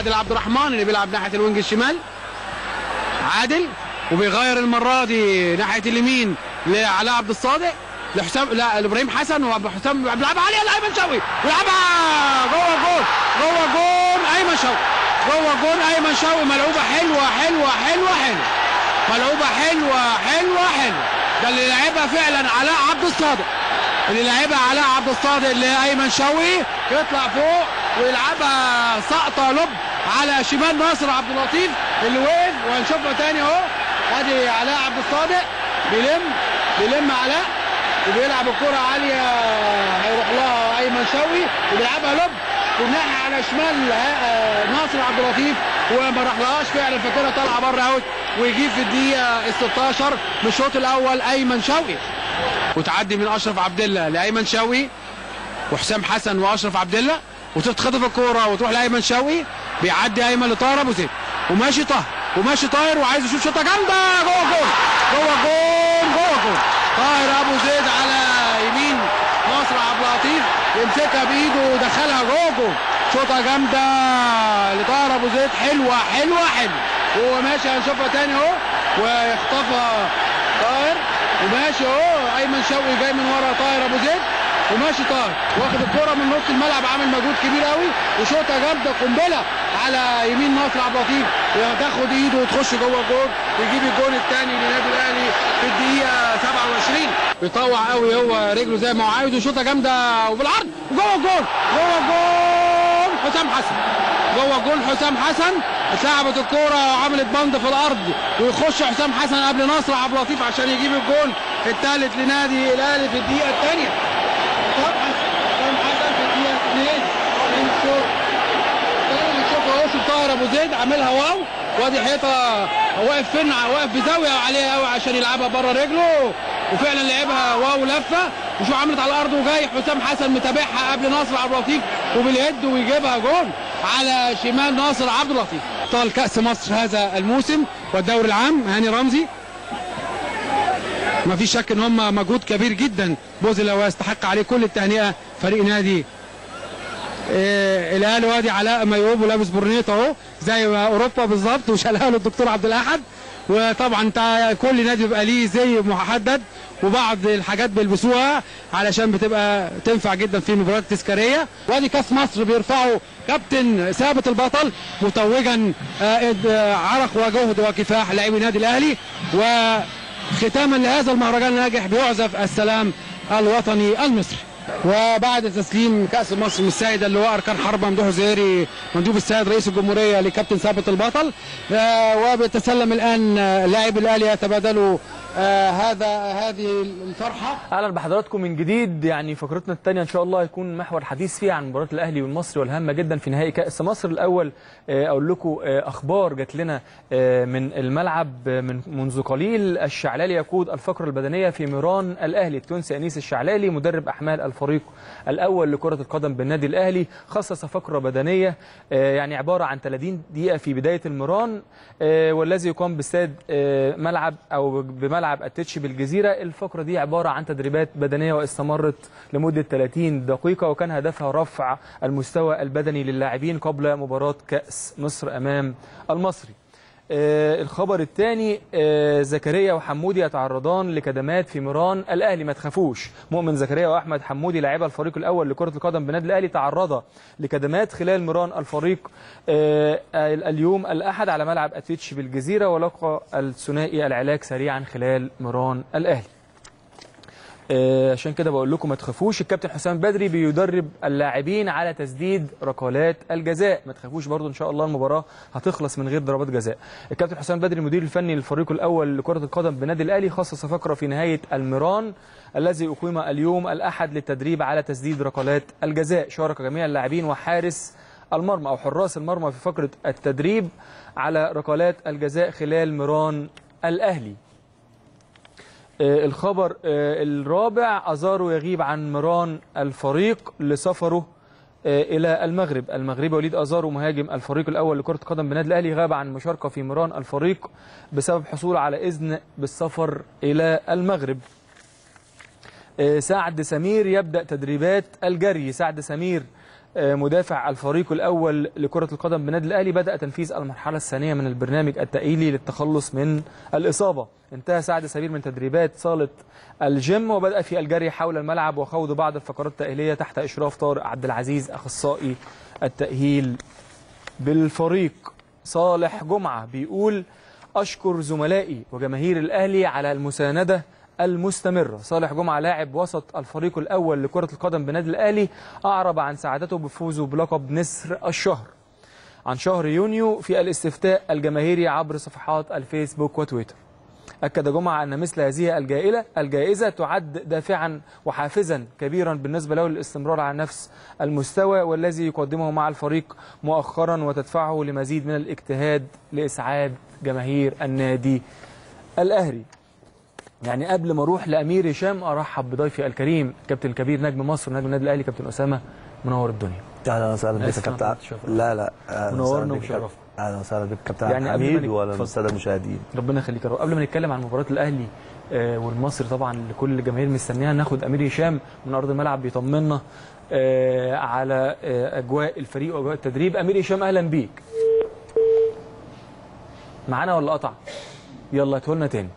عادل عبد الرحمن اللي بيلعب ناحيه الوينج الشمال عادل وبيغير المره دي ناحيه اليمين لعلاء عبد الصادق لحسام لا لابراهيم حسن وحسام بيلعبها عليها لايمن شوقي بيلعبها جوه جول جوه جول ايمن شوقي جوه جول ايمن شوقي ملعوبه حلوه حلوه حلوه حلوه ملعوبه حلوه حلوه حلوه ده اللي لعبها فعلا علاء عبد الصادق اللي لعبها علاء عبد الصادق لايمن شوقي يطلع فوق ويلعبها سقطه لب على شمال ناصر عبد اللطيف اللي وقف وهنشوفها تاني اهو ادي علاء عبد الصادق بيلم بيلم علاء وبيلعب الكرة عالية هيروح لها أيمن شوقي وبيلعبها لب والناحية على شمال آه، ناصر عبد اللطيف وما راحلهاش فعلا فكرة طالعة بره اوت ويجيب في الدقيقة ال 16 من الشوط الأول أيمن شوقي وتعدي من أشرف عبد الله لأيمن شوقي وحسام حسن واشرف عبد الله وتتخطف الكوره وتروح لايمن شوقي بيعدي ايمن لطاهر ابو زيد وماشي طاهر وماشي طاهر وعايز يشوط شوطه جامده جوه جول جوه جول جوه جول طاهر ابو زيد على يمين ناصر عبد اللطيف يمسكها بايده ودخلها جوه جول شوطه جامده لطاهر ابو زيد حلوه حلوه حلوه وهو ماشي هنشوفها تاني اهو ويخطفها طاهر وماشي اهو ايمن شوقي جاي من ورا طاهر ابو زيد وماشي طاهر واخد الكرة من نص الملعب عامل مجهود كبير قوي وشوطه جامده قنبله على يمين ناصر عبد اللطيف وتاخد ايده وتخش جوه الجول ويجيب الجول الثاني للنادي الاهلي في الدقيقه 27 بيطوع قوي هو رجله زي ما هو عايز وشوطه جامده وبالعرض وجوه الجول جوه الجول حسام حسن جوه الجول حسام حسن اتلعبت الكوره وعملت بند في الارض ويخش حسام حسن قبل ناصر عبد اللطيف عشان يجيب الجول الثالث لنادي الاهلي في الدقيقه الثانيه حسام حسن حسام حسن في الدقيقه 2 من الشوط شوف اهو شوف طاهر ابو زيد عاملها واو وادي حيطه واقف فين واقف بزاويه عليها قوي عشان يلعبها بره رجله وفعلا لعبها واو لفه وشو عملت على الارض وجاي حسام حسن متابعها قبل ناصر عبد اللطيف وباليد ويجيبها جول على شمال ناصر عبد اللطيف ابطال كاس مصر هذا الموسم والدوري العام هاني رمزي ما في شك ان هم مجهود كبير جدا بذل ويستحق عليه كل التهنئه فريق نادي آه، الاهلي وادي علاء مايوب ولابس برنيط اهو زي ما اوروبا بالظبط وشالها له الدكتور عبد الاحد وطبعا انت كل نادي بيبقى ليه زي محدد وبعض الحاجات بيلبسوها علشان بتبقى تنفع جدا في المباريات التذكاريه وادي كاس مصر بيرفعه كابتن ثابت البطل متوجا آه، إد- آه، عرق وجهد وكفاح لاعبي النادي الاهلي وختاما لهذا المهرجان الناجح بيعزف السلام الوطني المصري وبعد تسليم كاس مصر من السيد اللواء اركان حرب ممدوح زهيري مندوب السيد رئيس الجمهوريه لكابتن ثابت البطل آه، وبيتسلم الان آه، لاعب الاهلي يتبادلوا آه، هذا هذه الفرحه اهلا بحضراتكم من جديد يعني فقرتنا الثانيه ان شاء الله هيكون محور حديث فيها عن مباراه الاهلي والمصري والهامه جدا في نهائي كاس مصر الاول آه، اقول لكم آه، اخبار جات لنا آه، من الملعب آه، من منذ قليل الشعلالي يقود الفقره البدنيه في ميران الاهلي التونسي انيس الشعلالي مدرب احمال الفريق الاول لكره القدم بالنادي الاهلي خصص فقره بدنيه آه، يعني عباره عن 30 دقيقه في بدايه الميران آه، والذي يقام باستاد آه، ملعب او بملعب التتش بالجزيره الفقره دي عباره عن تدريبات بدنيه واستمرت لمده 30 دقيقه وكان هدفها رفع المستوى البدني للاعبين قبل مباراه كاس مصر امام المصري آه، الخبر الثاني زكريا وحمودي يتعرضان لكدمات في ميران الاهلي ما تخافوش مؤمن زكريا واحمد حمودي لاعبا الفريق الاول لكره القدم بنادي الاهلي تعرضا لكدمات خلال ميران الفريق آه، اليوم الاحد على ملعب اتيتش بالجزيره ولقى الثنائي العلاج سريعا خلال ميران الاهلي آه، عشان كده بقول لكم ما تخافوش الكابتن حسام بدري بيدرب اللاعبين على تسديد ركلات الجزاء ما تخافوش برضو ان شاء الله المباراه هتخلص من غير ضربات جزاء الكابتن حسام بدري المدير الفني للفريق الاول لكره القدم بنادي الاهلي خصص فقره في نهايه الميران الذي اقيم اليوم الاحد للتدريب على تسديد ركلات الجزاء شارك جميع اللاعبين وحارس المرمى او حراس المرمى في فقره التدريب على ركلات الجزاء خلال ميران الاهلي آه، الخبر آه، الرابع أزارو يغيب عن ميران الفريق لسفره آه، إلى المغرب المغربي وليد أزارو مهاجم الفريق الأول لكرة القدم بالنادي الأهلي غاب عن المشاركة في ميران الفريق بسبب حصوله على إذن بالسفر إلى المغرب آه، سعد سمير يبدأ تدريبات الجري سعد سمير آه، مدافع الفريق الأول لكرة القدم بنادي الأهلي بدأ تنفيذ المرحلة الثانية من البرنامج التأهيلي للتخلص من الإصابة انتهى سعد سمير من تدريبات صالة الجيم وبدأ في الجري حول الملعب وخوض بعض الفقرات التأهيلية تحت إشراف طارق عبد العزيز أخصائي التأهيل بالفريق صالح جمعة بيقول أشكر زملائي وجماهير الأهلي على المساندة المستمرة صالح جمعة لاعب وسط الفريق الأول لكرة القدم بنادي الأهلي أعرب عن سعادته بفوزه بلقب نسر الشهر عن شهر يونيو في الاستفتاء الجماهيري عبر صفحات الفيسبوك وتويتر أكد جمعة أن مثل هذه الجائلة الجائزة تعد دافعا وحافزا كبيرا بالنسبة له للاستمرار على نفس المستوى والذي يقدمه مع الفريق مؤخرا وتدفعه لمزيد من الاجتهاد لإسعاد جماهير النادي الأهلي يعني قبل ما اروح لامير هشام ارحب بضيفي الكريم كابتن الكبير نجم مصر نجم النادي الاهلي كابتن اسامه منور الدنيا اهلا وسهلا بك آسف يا أنا كابتن كنت شايفك. لا لا أهلاً منورنا وسهلاً بك يا ومشرفنا. كابتن. اهلا وسهلا بك كابتن يعني يعني قبل ما حميد نك- ولا اتفضل. الساده المشاهدين ربنا يخليك يا رب قبل ما نتكلم عن مباراه الاهلي آه، والمصري طبعا لكل الجماهير مستنيها ناخد امير هشام من ارض الملعب بيطمنا آه، على آه، اجواء الفريق واجواء التدريب امير هشام اهلا بيك معانا ولا قطع يلا هاته لنا تاني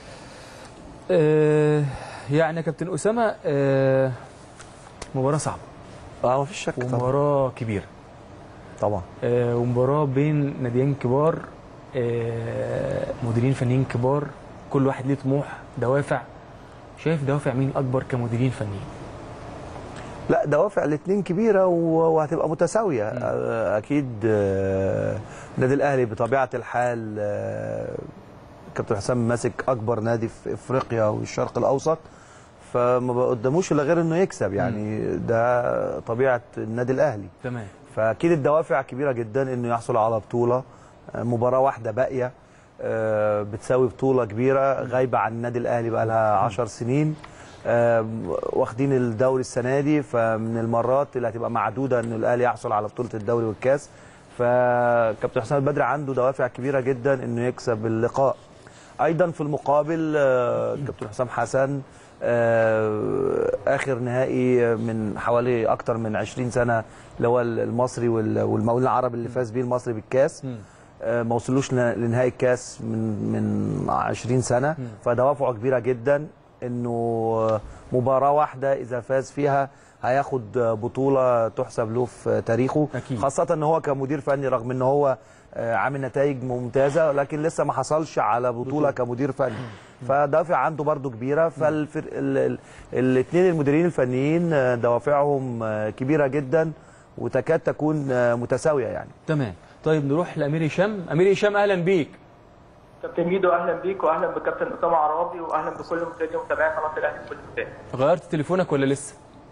آه، يعني يا كابتن اسامه آه، مباراه صعبه اه ما فيش شك طبعا ومباراه كبيره طبعا آه، ومباراه بين ناديين كبار آه، مديرين فنيين كبار كل واحد ليه طموح دوافع شايف دوافع مين اكبر كمديرين فنيين لا دوافع الاثنين كبيره و- وهتبقى متساويه آه، اكيد آه، النادي الاهلي بطبيعه الحال آه، كابتن حسام ماسك اكبر نادي في افريقيا والشرق الاوسط فما قداموش الا غير انه يكسب يعني ده طبيعه النادي الاهلي تمام فاكيد الدوافع كبيره جدا انه يحصل على بطوله آه، مباراه واحده باقيه آه، بتساوي بطوله كبيره غايبه عن النادي الاهلي بقى لها 10 سنين آه، واخدين الدوري السنه دي فمن المرات اللي هتبقى معدوده ان الاهلي يحصل على بطوله الدوري والكاس فكابتن حسام البدري عنده دوافع كبيره جدا انه يكسب اللقاء ايضا في المقابل آه، كابتن حسام حسن آه، اخر نهائي من حوالي اكتر من 20 سنه اللي هو المصري وال- والمقاولين العرب اللي فاز بيه المصري بالكاس آه، ما وصلوش ل- لنهائي الكاس من من 20 سنه فدوافعه كبيره جدا انه مباراه واحده اذا فاز فيها هياخد بطوله تحسب له في تاريخه أكيد. خاصه ان هو كمدير فني رغم ان هو آه، عامل نتائج ممتازه لكن لسه ما حصلش على بطوله كمدير فني فدافع عنده برضو كبيره فالاثنين المديرين الفنيين آه، دوافعهم آه، كبيره جدا وتكاد تكون آه، متساويه يعني تمام طيب نروح لامير هشام امير هشام اهلا بيك كابتن ميدو اهلا بيك واهلا بكابتن اسامه عرابي واهلا بكل مشاهدي ومتابعين قناه الاهلي في كل مكان. غيرت تليفونك ولا لسه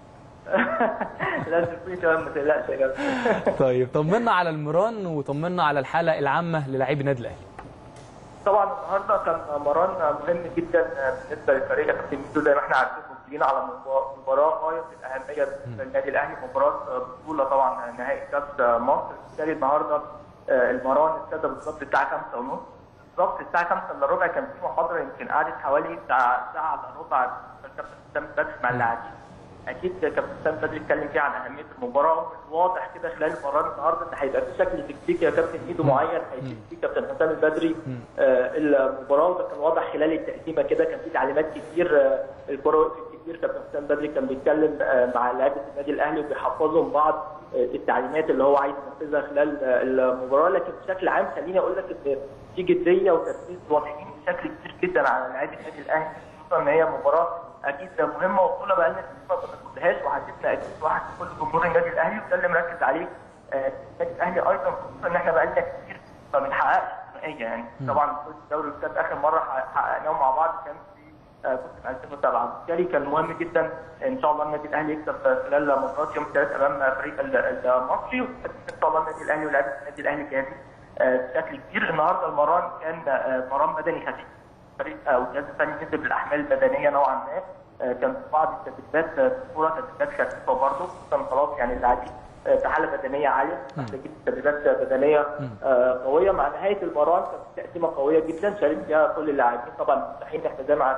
لازم في تمام ما تقلقش يا كابتن. طيب طمنا على المران وطمنا على الحاله العامه للاعبي النادي الاهلي طبعا النهارده كان مران مهم جدا بالنسبه للفريق يا كابتن ميدو زي ما احنا عارفين موجودين على مبار- مباراه غايه في الاهميه بالنسبه للنادي الاهلي مباراه بطوله طبعا نهائي كاس مصر بالتالي النهارده آه، المران ابتدى بالظبط الساعه 5 ونص بالظبط الساعه 5 الا ربع كان في محاضره يمكن قعدت حوالي ساعه ساعه الا ربع الكابتن حسام بدري مع اللاعبين اكيد كابتن حسام بدري اتكلم فيه عن اهميه المباراه واضح كده خلال المباراه النهارده ان هيبقى في شكل تكتيكي يا كابتن ايدو معين هيشيل فيه كابتن حسام البدري آه المباراه وده كان واضح خلال التقديمه كده كان في تعليمات كتير آه الكره كتير كابتن حسام بدري كان بيتكلم آه مع لعيبه النادي الاهلي وبيحفظهم بعض آه التعليمات اللي هو عايز ينفذها خلال آه المباراه لكن بشكل عام خليني اقول لك ان في جديه وتركيز واضحين بشكل كبير جدا على لعيبه النادي الاهلي خصوصا ان هي مباراه اكيد مهمه وبطوله بقى لنا كتير ما بناخدهاش وهتبقى اكيد واحد كل جمهور النادي الاهلي وده اللي مركز عليه آه، النادي الاهلي ايضا خصوصا ان احنا بقى لنا كتير ما بنحققش ثنائيه يعني طبعا بطوله الدوري والكاس اخر مره حققناهم مع بعض كان في آه، موسم 2007 بالتالي كان مهم جدا ان شاء الله النادي الاهلي يكسب خلال مباراه يوم الثلاث امام فريق ال- المصري وان شاء الله النادي الاهلي ولاعيبه النادي الاهلي جاهزين آه، بشكل كبير النهارده المران كان آه، مران مدني خفيف فريق او الجهاز الفني نزل بالاحمال البدنيه نوعا ما آه، كان في بعض التدريبات آه، صوره تدريبات خفيفه برضه خصوصا خلاص يعني اللاعبين آه، في حاله بدنيه عاليه محتاجين تدريبات بدنيه آه، قويه مع نهايه المباراه كانت تقسيمه قويه جدا شارك فيها كل اللاعبين طبعا مستحيل احنا زي ما عارفين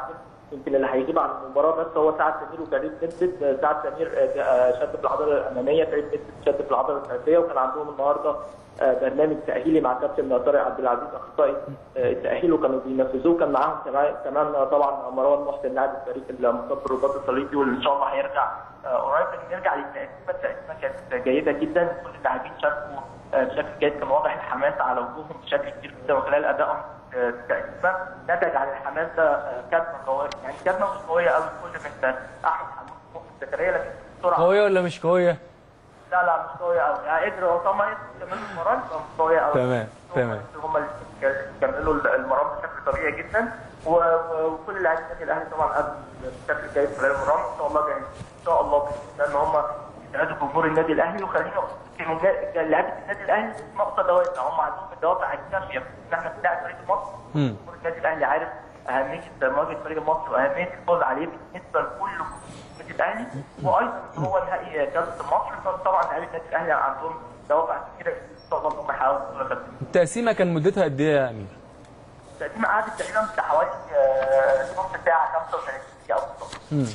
يمكن اللي هيغيب عن المباراه بس هو سعد سمير وكريم نسبت سعد سمير آه، آه، شد في العضله الاماميه كريم نسبت شد في العضله الخلفيه وكان عندهم النهارده آه، برنامج تاهيلي مع كابتن طارق عبد العزيز اخصائي آه، التاهيل وكانوا بينفذوه كان معاهم كمان كمان طبعا مروان محسن لاعب الفريق المصاب بالرباط الصليبي واللي ان شاء الله هيرجع آه، قريب لكن نرجع للتقسيمه التقسيمه كانت جيده جدا كل اللاعبين شاركوا آه، بشكل جيد كان واضح الحماس على وجوههم بشكل كبير جدا وخلال ادائهم آه، التقسيمه نتج عن الحماس ده آه، كدمه قويه يعني كدمه مش قويه قوي كل من احمد حمود مؤمن زكريا لكن بسرعه قويه ولا مش قويه؟ لا لا مش قوية قوي يعني قدروا هو طبعا يكملوا المران فمش قوية قوي تمام، تمام. هم اللي كملوا المران بشكل طبيعي جدا و- و- وكل لاعبين النادي الاهلي طبعا قدموا بشكل جيد خلال المران ان شاء الله جاي ان شاء الله باذن الله ان هم يساعدوا جمهور النادي الاهلي وخلينا من لعيبه النادي الاهلي نقطه دوافع هم عندهم الدوافع الكافيه ان احنا بنلاعب فريق مصر مم. جمهور النادي الاهلي عارف اهميه مواجهه فريق مصر واهميه الفوز عليه بالنسبه لكل النادي الاهلي وايضا هو نهائي كاس مصر فطبعا لعيبه النادي الاهلي عندهم دوافع كثيره ان شاء الله ان هم يحققوا البطوله كاملة. التقسيمه كان مدتها قد ايه يا امير؟ التقديمه قعدت تقريبا بتاع حوالي آه، نص ساعه 35 دقيقه او بالظبط. مم.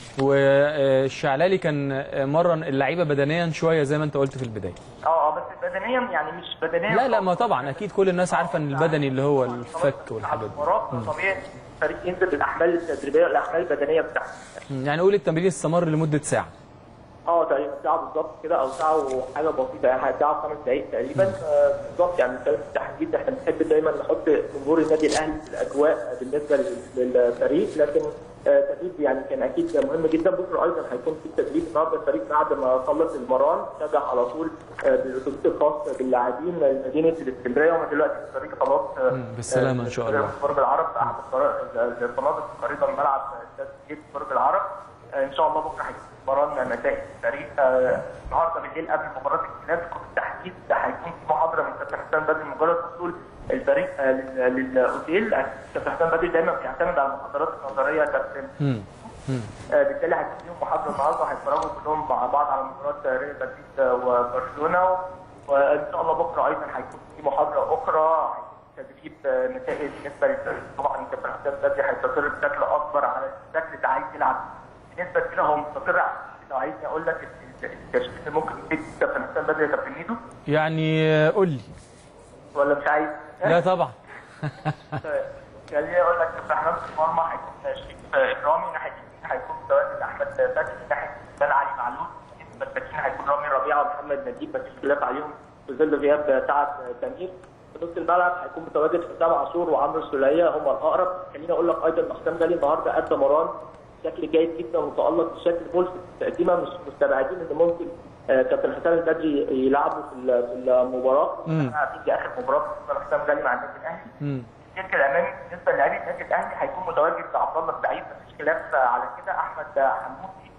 والشعلالي كان آه، مرن اللعيبه بدنيا شويه زي ما انت قلت في البدايه اه اه بس بدنيا يعني مش بدنيا لا لا ما طبعا اكيد كل الناس عارفه ان البدني اللي هو الفك والحاجات دي المباراه طبيعي الفريق ينزل بالاحمال التدريبيه والاحمال البدنيه بتاعته مم. يعني قول التمرين استمر لمده ساعه اه تقريبا ساعة بالظبط كده أو ساعة وحاجة بسيطة يعني ساعة وخمس دقايق تقريبا آه، بالظبط يعني في التحديد احنا بنحب دايما نحط جمهور النادي الأهلي في الأجواء بالنسبة لل- للفريق لكن آه، التدريب يعني كان أكيد مهم جدا بكرة أيضا هيكون في تدريب النهارده الفريق بعد ما خلص المران اتجه على طول آه، بالأتوبيس الخاص باللاعبين لمدينة الإسكندرية وهم دلوقتي الفريق خلاص آه، مم، بالسلامة إن شاء الله. في برج العرب في أحد الفرا- الفنادق القريبة من ملعب استاد جيت برج العرب آه، ان شاء الله بكره هيكون مباراه نتائج الفريق آه، النهارده بالليل قبل مباراه الكلاسيكو بالتحديد ده هيكون في محاضره من كابتن حسام بدري مجرد وصول الفريق آه، لل- للاوتيل آه، كابتن حسام بدري دايما بيعتمد على المحاضرات النظريه يا كابتن مم. مم. آه، بالتالي هيكون فيهم محاضره النهارده هيتفرجوا كلهم مع بعض على مباراه ريال مدريد آه، وبرشلونه وان شاء الله بكره ايضا هيكون في محاضره اخرى هيكون تدريب آه، نتائج بالنسبه للفريق طبعا كابتن حسام بدري هيستقر بشكل اكبر على الشكل اللي عايز يلعب بنسبه كبيره هو مستقر على لو عايزني اقول لك التشكيل اللي ممكن يفيد كابتن حسام بدري يا كابتن ميدو يعني آه، قول لي ولا مش عايز؟ لا طبعا خليني اقول لك في حراسه المرمى هيكون شريف اكرامي ناحيه اليمين هيكون متواجد احمد فتحي ناحيه الشمال علي معلول بالنسبه للباكين هيكون رامي ربيعه ومحمد نجيب مفيش خلاف عليهم في ظل غياب سعد سمير في نص الملعب هيكون متواجد حسام عاشور وعمرو السوليه هم الاقرب خليني اقول لك ايضا ان حسام غالي النهارده ادى مران بشكل جيد جدا وتالق بشكل ملفت التقديمه مش مستبعدين ان ممكن آه، كابتن حسام البدري يلعبوا في ال- في المباراه مم. احنا عارفين دي اخر مباراه بالنسبه لحسام غالي مع النادي الاهلي مم. السلك الامامي بالنسبه للاعبي النادي الاهلي هيكون متواجد عبد الله السعيد مفيش خلاف على كده احمد حمودي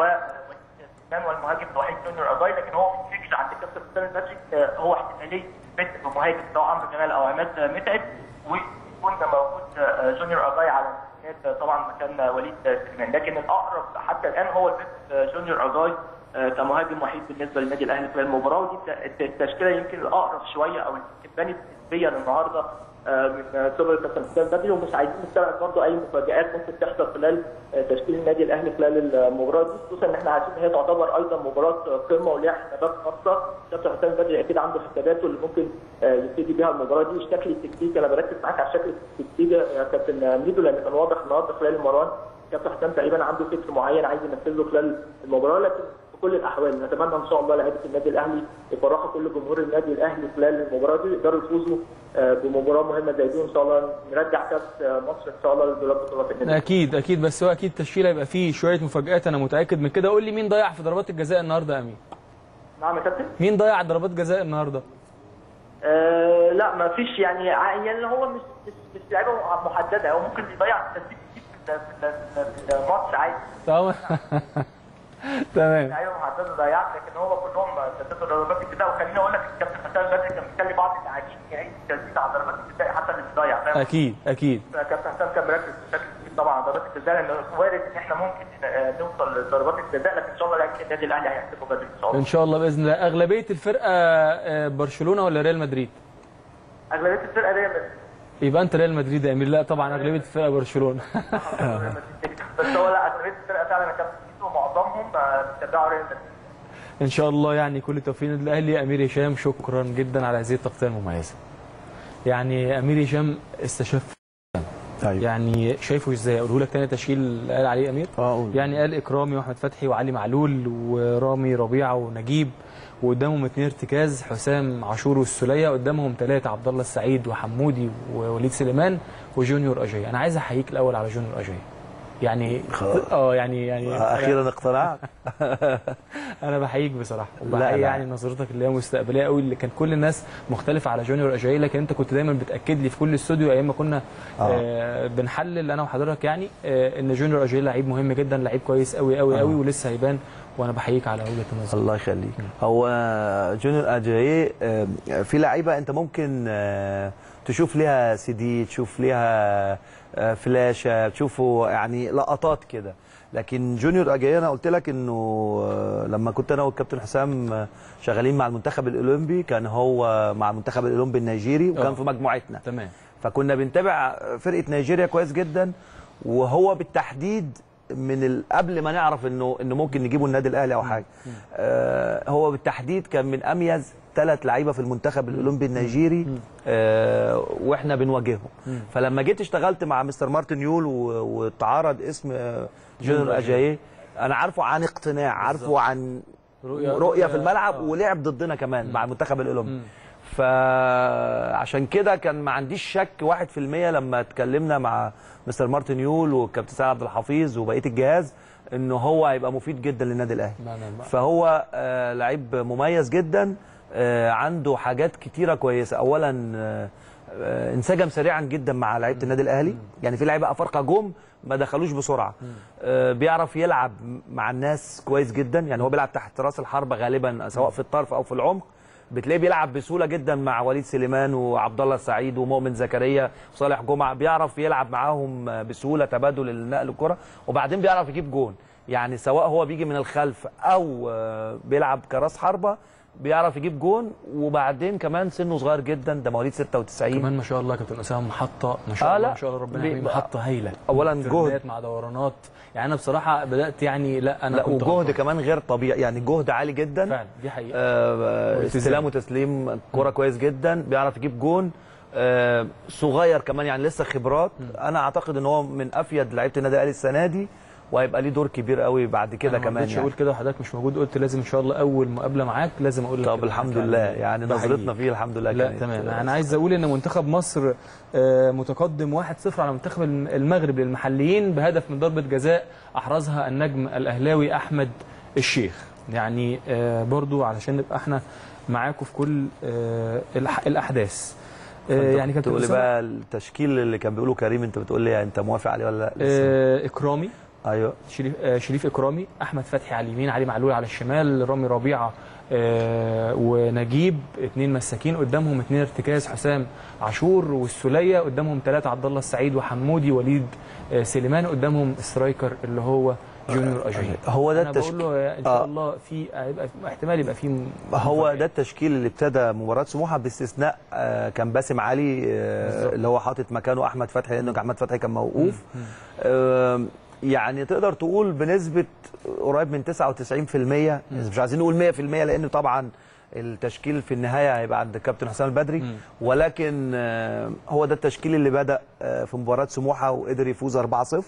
و والمهاجم الوحيد جونيور اجاي لكن هو في فكره عند كابتن حسام البدري آه، هو احتماليه البت بمهاجم سواء عمرو جمال او عماد متعب ويكون موجود آه، جونيور اجاي على الامكانيات طبعا مكان وليد سليمان لكن الاقرب حتى الان هو البت آه، جونيور اجاي آه، كمهاجم وحيد بالنسبه للنادي الاهلي في المباراه ودي الت- التشكيله يمكن الاقرب شويه او اللي بانت نسبيا النهارده آه، من آه، قبل كابتن حسام بدري ومش عايزين نستبعد برضه اي مفاجات ممكن تحصل خلال آه، تشكيل النادي الاهلي خلال المباراه دي خصوصا ان احنا عارفين ان هي تعتبر ايضا مباراه قمه وليها حسابات خاصه كابتن حسام بدري اكيد عنده حساباته اللي ممكن آه، يبتدي بيها المباراه دي الشكل التكتيكي انا بركز معاك على الشكل التكتيكي يا كابتن ميدو لان كان واضح النهارده خلال المباراه كابتن حسام تقريبا عنده فكر معين عايز ينفذه خلال المباراه لكن في كل الاحوال نتمنى ان شاء الله لعيبه النادي الاهلي يفرحوا كل جمهور النادي الاهلي خلال المباراه دي يقدروا يفوزوا آه، بمباراه مهمه زي دي وان شاء الله نرجع كاس آه، مصر ان شاء الله للدوري بطوله في النادي اكيد اكيد بس هو اكيد تشكيله يبقى فيه شويه مفاجات انا متاكد من كده قول لي مين ضيع في ضربات الجزاء النهارده يا امين نعم يا كابتن مين ضيع ضربات جزاء النهارده آه لا ما فيش يعني ع- يعني هو مش مش, مش لعيبه محدده هو ممكن يضيع تسديد كتير في ال- في ال- في الماتش عادي تمام تمام لعيبه محدده ضيعت لكن هو كلهم سددوا ضربات الجزاء وخليني اقول لك الكابتن حسام بدري كان بيخلي بعض اللاعبين يعيد تسديد على ضربات الجزاء حتى اللي بيضيع فاهم اكيد اكيد كابتن حسام كان مركز بشكل كبير طبعا على ضربات الجزاء لان وارد ان احنا ممكن آه، نوصل لضربات الجزاء لكن ان شاء الله لعيبه النادي الاهلي هيحسبوا بدري ان شاء الله ان شاء الله باذن الله اغلبيه الفرقه آه، برشلونه ولا ريال مدريد اغلبيه الفرقه دي يبقى انت ريال مدريد يا امير لا طبعا اغلبيه الفرقه برشلونه بس هو لا اغلبيه الفرقه فعلا كان بيجوا معظمهم آه، بيتابعوا ريال مدريد ان شاء الله يعني كل التوفيق للنادي الاهلي امير هشام شكرا جدا على هذه التغطيه المميزه يعني امير هشام استشف ايوه يعني شايفه ازاي اقوله لك تاني تشكيل قال عليه امير اه قول. يعني قال اكرامي واحمد فتحي وعلي معلول ورامي ربيعه ونجيب وقدامهم اثنين ارتكاز حسام عاشور والسوليه قدامهم ثلاثه عبد الله السعيد وحمودي ووليد سليمان وجونيور اجاي انا عايز احييك الاول على جونيور اجاي يعني خلاص. اه يعني يعني اخيرا اقتنعت انا بحييك بصراحه لا، وبحيي لا. يعني نظرتك اللي هي مستقبليه قوي اللي كان كل الناس مختلفه على جونيور اجاي لكن انت كنت دايما بتاكد لي في كل استوديو ايام ما كنا آه. آه بنحلل انا وحضرتك يعني آه ان جونيور اجاي لعيب مهم جدا لعيب كويس قوي قوي آه. قوي ولسه هيبان وانا بحييك على وجهه النظر الله يخليك هو جونيور اجاييه آه، في لعيبه انت ممكن آه، تشوف ليها سي دي تشوف ليها آه، فلاشه تشوفه يعني لقطات كده لكن جونيور اجاييه انا قلت لك انه آه، لما كنت انا والكابتن حسام آه، شغالين مع المنتخب الاولمبي كان هو مع المنتخب الاولمبي النيجيري وكان آه. في مجموعتنا تمام فكنا بنتابع فرقه نيجيريا كويس جدا وهو بالتحديد من ال- قبل ما نعرف انه انه ممكن نجيبه النادي الاهلي او حاجه آه هو بالتحديد كان من اميز ثلاث لعيبه في المنتخب الاولمبي النيجيري آه واحنا بنواجههم فلما جيت اشتغلت مع مستر مارتن يول و- واتعرض اسم آه، جونيور اجاييه انا عارفه عن اقتناع عارفه عن رؤية- رؤيه في الملعب آه. ولعب ضدنا كمان مع المنتخب الاولمبي فعشان كده كان ما عنديش شك 1% لما اتكلمنا مع مستر مارتن يول والكابتن سعد عبد الحفيظ وبقيه الجهاز انه هو هيبقى مفيد جدا للنادي الاهلي ما أنا- فهو آه لعيب مميز جدا آه عنده حاجات كتيره كويسه اولا آه آه انسجم سريعا جدا مع لعيبه النادي الاهلي يعني في لعيبه افارقه جم ما دخلوش بسرعه آه بيعرف يلعب مع الناس كويس جدا يعني هو بيلعب تحت راس الحربه غالبا سواء في الطرف او في العمق بتلاقيه بيلعب بسهوله جدا مع وليد سليمان وعبد الله السعيد ومؤمن زكريا وصالح جمعه بيعرف يلعب معاهم بسهوله تبادل النقل الكره وبعدين بيعرف يجيب جون يعني سواء هو بيجي من الخلف او آه، بيلعب كراس حربه بيعرف يجيب جون وبعدين كمان سنه صغير جدا ده مواليد 96 كمان ما شاء الله يا كابتن اسامه محطه ما شاء آه، الله لا. ما شاء الله ربنا بي- يحميه محطه هايله أولاً جهد. فردات مع دورانات يعني انا بصراحه بدات يعني لا انا لا كنت وجهد غلطان. كمان غير طبيعي يعني جهد عالي جدا فعلا دي حقيقه آه، والالتزام. استلام وتسليم كرة كويس جدا بيعرف يجيب جون آه، صغير كمان يعني لسه خبرات انا اعتقد ان هو من افيد لعيبه النادي الاهلي السنه دي وهيبقى ليه دور كبير قوي بعد كده أنا ما كمان رضيتش يعني. اقول كده وحضرتك مش موجود قلت لازم ان شاء الله اول مقابله معاك لازم اقول لك طب كده. الحمد لله يعني بحييك. نظرتنا فيه الحمد لله لا كانت تمام آه، انا عايز اقول ان منتخب مصر آه، متقدم 1-0 على منتخب الم- المغرب للمحليين بهدف من ضربه جزاء احرزها النجم الاهلاوي احمد الشيخ يعني آه، برضو علشان نبقى احنا معاكم في كل آه، الأح- الاحداث آه، فأنت يعني كابتن تقول لي أسامة، بقى التشكيل اللي كان بيقوله كريم انت بتقول لي انت موافق عليه ولا لا لسه؟ آه، اكرامي ايوه شريف آه، شريف اكرامي احمد فتحي على اليمين علي معلول على الشمال رامي ربيعه آه، ونجيب اثنين مساكين قدامهم اثنين ارتكاز حسام عاشور والسوليه قدامهم ثلاثه عبد الله السعيد وحمودي وليد آه، سليمان قدامهم سترايكر اللي هو جونيور اجاي هو ده انا بقول التشكيل له ان شاء آه. الله في هيبقى احتمال يبقى في هو ده التشكيل اللي ابتدى مباراه سموحه باستثناء آه، كان باسم علي آه، بالظبط. اللي هو حاطط مكانه احمد فتحي لانه احمد فتحي كان موقوف آه، يعني تقدر تقول بنسبه قريب من 99% مش عايزين نقول 100% لان طبعا التشكيل في النهايه هيبقى عند الكابتن حسام البدري مم. ولكن آه، هو ده التشكيل اللي بدا آه، في مباراه سموحه وقدر يفوز 4-0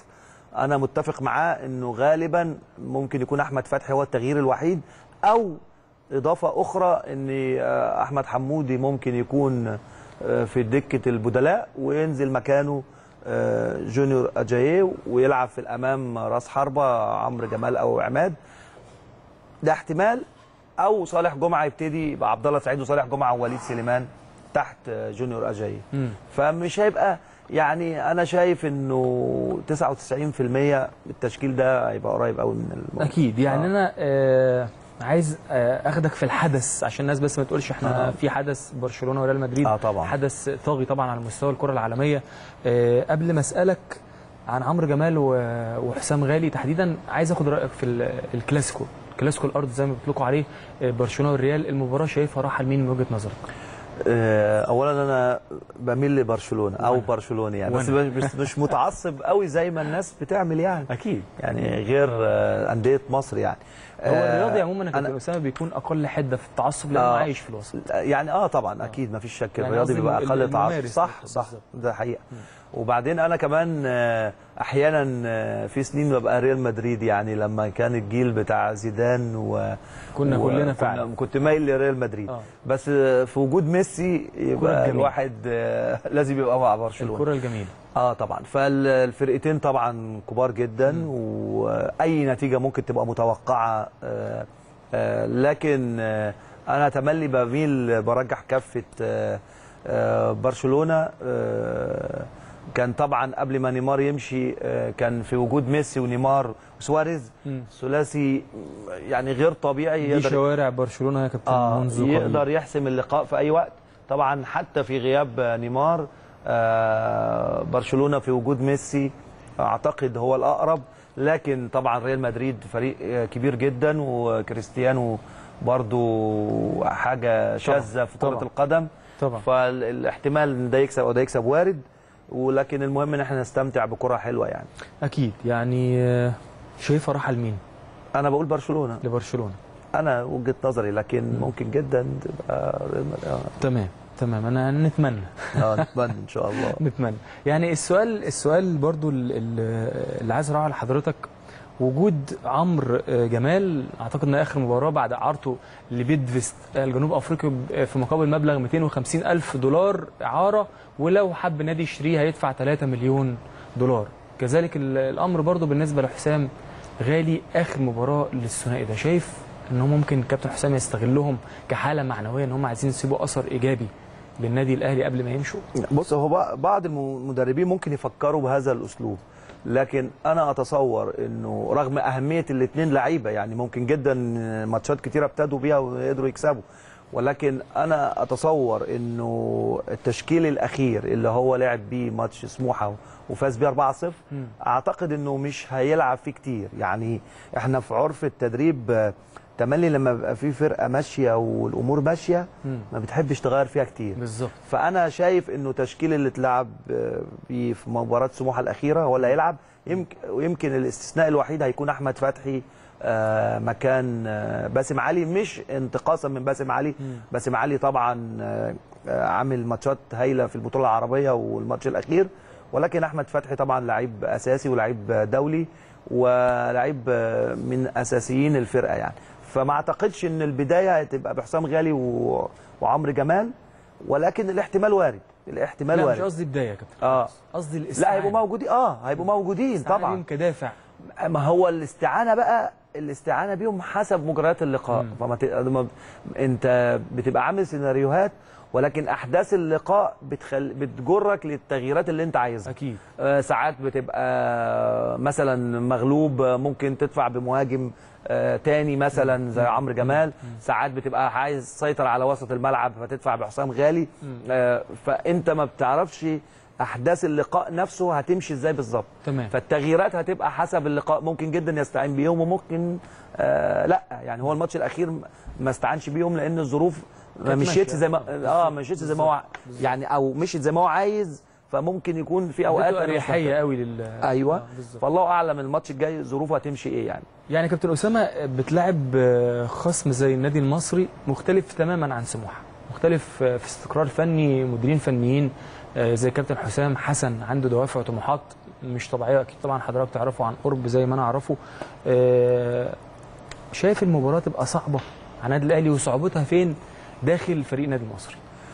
انا متفق معاه انه غالبا ممكن يكون احمد فتحي هو التغيير الوحيد او اضافه اخرى ان آه، احمد حمودي ممكن يكون آه، في دكه البدلاء وينزل مكانه آه، جونيور اجاييه ويلعب في الامام راس حربه عمرو جمال او عماد ده احتمال او صالح جمعه يبتدي يبقى عبد الله سعيد وصالح جمعه ووليد سليمان تحت آه، جونيور اجاييه مم. فمش هيبقى يعني انا شايف انه 99% التشكيل ده هيبقى قريب قوي من الموضوع اكيد يعني آه. انا آه عايز آه اخدك في الحدث عشان الناس بس ما تقولش احنا آه. في حدث برشلونه وريال مدريد آه طبعا. حدث طاغي طبعا على مستوى الكره العالميه آه قبل ما اسالك عن عمرو جمال و- وحسام غالي تحديدا عايز اخد رايك في ال- الكلاسيكو الكلاسيكو الارض زي ما بيطلقوا عليه آه، برشلونه والريال المباراه شايفها راحه لمين من وجهه نظرك آه، اولا انا بميل لبرشلونه او وأنا. برشلوني يعني بس وأنا. مش مش متعصب قوي زي ما الناس بتعمل يعني اكيد يعني غير آه، انديه مصر يعني هو آه، الرياضي عموما يا أنا- كابتن اسامه بيكون اقل حده في التعصب لانه آه. عايش في الوسط يعني اه طبعا اكيد ما فيش شك يعني الرياضي قصدي بيبقى الم- اقل تعصب الممارس صح بالظبط. صح ده حقيقه وبعدين انا كمان آه، احيانا آه، في سنين ببقى ريال مدريد يعني لما كان الجيل بتاع زيدان و كنا و- كلنا فعلا. كنت مايل لريال مدريد آه. بس آه، في وجود ميسي يبقى الجميلة. الواحد آه، لازم يبقى مع برشلونه الكره الجميله اه طبعا فالفرقتين طبعا كبار جدا واي نتيجه ممكن تبقى متوقعه آه آه لكن آه انا تملي بميل برجح كفه آه آه برشلونه آه كان طبعا قبل ما نيمار يمشي آه كان في وجود ميسي ونيمار وسواريز مم. ثلاثي يعني غير طبيعي دي يقدر شوارع برشلونه يا كابتن آه منذ قليل. يقدر يحسم اللقاء في اي وقت طبعا حتى في غياب نيمار آه برشلونه في وجود ميسي اعتقد هو الاقرب لكن طبعا ريال مدريد فريق آه، كبير جدا وكريستيانو برضو حاجه شاذه في كره طبعاً. القدم طبعا فالاحتمال ان ده يكسب او ده يكسب وارد ولكن المهم ان احنا نستمتع بكره حلوه يعني اكيد يعني آه، شايفها راحه لمين انا بقول برشلونه لبرشلونه انا وجهه نظري لكن ممكن جدا تبقى ريال مدريد. آه. تمام تمام انا نتمنى اه نتمنى ان شاء الله نتمنى يعني السؤال السؤال برضو ال- ال- اللي عايز اراعي لحضرتك وجود عمرو آه، جمال اعتقد ان اخر مباراه بعد اعارته لبيدفست الجنوب افريقي ب- في مقابل مبلغ 250 الف دولار اعاره ولو حب نادي يشتريه هيدفع 3 مليون دولار كذلك ال- الامر برضو بالنسبه لحسام غالي اخر مباراه للثنائي ده شايف ان هو ممكن كابتن حسام يستغلهم كحاله معنويه ان هم عايزين يسيبوا اثر ايجابي للنادي الاهلي قبل ما يمشوا بص هو بع- بعض المدربين ممكن يفكروا بهذا الاسلوب لكن انا اتصور انه رغم اهميه الاثنين لعيبه يعني ممكن جدا ماتشات كتيره ابتدوا بيها وقدروا يكسبوا ولكن انا اتصور انه التشكيل الاخير اللي هو لعب بيه ماتش سموحه وفاز بيه 4-0 اعتقد انه مش هيلعب فيه كتير يعني احنا في عرف التدريب آه، تملي لما بيبقى في فرقه ماشيه والامور ماشيه ما بتحبش تغير فيها كتير بالظبط فانا شايف انه تشكيل اللي اتلعب آه، بيه في مباراه سموحه الاخيره هو اللي هيلعب يمكن ويمكن الاستثناء الوحيد هيكون احمد فتحي آه، مكان آه، باسم علي مش انتقاصا من باسم علي باسم علي طبعا آه، آه، عامل ماتشات هايله في البطوله العربيه والماتش الاخير ولكن احمد فتحي طبعا لعيب اساسي ولعيب دولي ولعيب آه، من اساسيين الفرقه يعني فما اعتقدش ان البدايه هتبقى بحسام غالي و... وعمرو جمال ولكن الاحتمال وارد الاحتمال لا مش وارد قصدي بدايه يا كابتن اه قصدي لا الاستعانه هيبقوا موجودين اه هيبقوا موجودين الاستعانة طبعا بيهم كدافع ما هو الاستعانه بقى الاستعانه بيهم حسب مجريات اللقاء فما ت... ما- انت بتبقى عامل سيناريوهات ولكن احداث اللقاء بتخل... بتجرك للتغييرات اللي انت عايزها اكيد آه، ساعات بتبقى مثلا مغلوب آه، ممكن تدفع بمهاجم آه، تاني مثلا زي عمرو جمال ساعات بتبقى عايز تسيطر على وسط الملعب فتدفع بحسام غالي آه، فانت ما بتعرفش احداث اللقاء نفسه هتمشي ازاي بالظبط تمام. فالتغييرات هتبقى حسب اللقاء ممكن جدا يستعين بيهم وممكن آه لا يعني هو الماتش الاخير ما استعنش بيهم لان الظروف ما كانت مشيتش ماشية. زي ما اه ما مشيتش زي ما هو يعني او مشيت زي ما هو عايز فممكن يكون في اوقات اديته أنا مش اريحيه قوي لل ايوه آه، بالظبط. فالله اعلم الماتش الجاي ظروفه هتمشي ايه يعني يعني كابتن اسامه بتلعب آه، خصم زي النادي المصري مختلف تماما عن سموحه مختلف آه، في استقرار فني مديرين فنيين آه، زي كابتن حسام حسن عنده دوافع وطموحات مش طبيعيه اكيد طبعا حضرتك تعرفه عن قرب زي ما انا اعرفه آه، شايف المباراه تبقى صعبه على النادي الاهلي وصعوبتها فين داخل فريق النادي المصري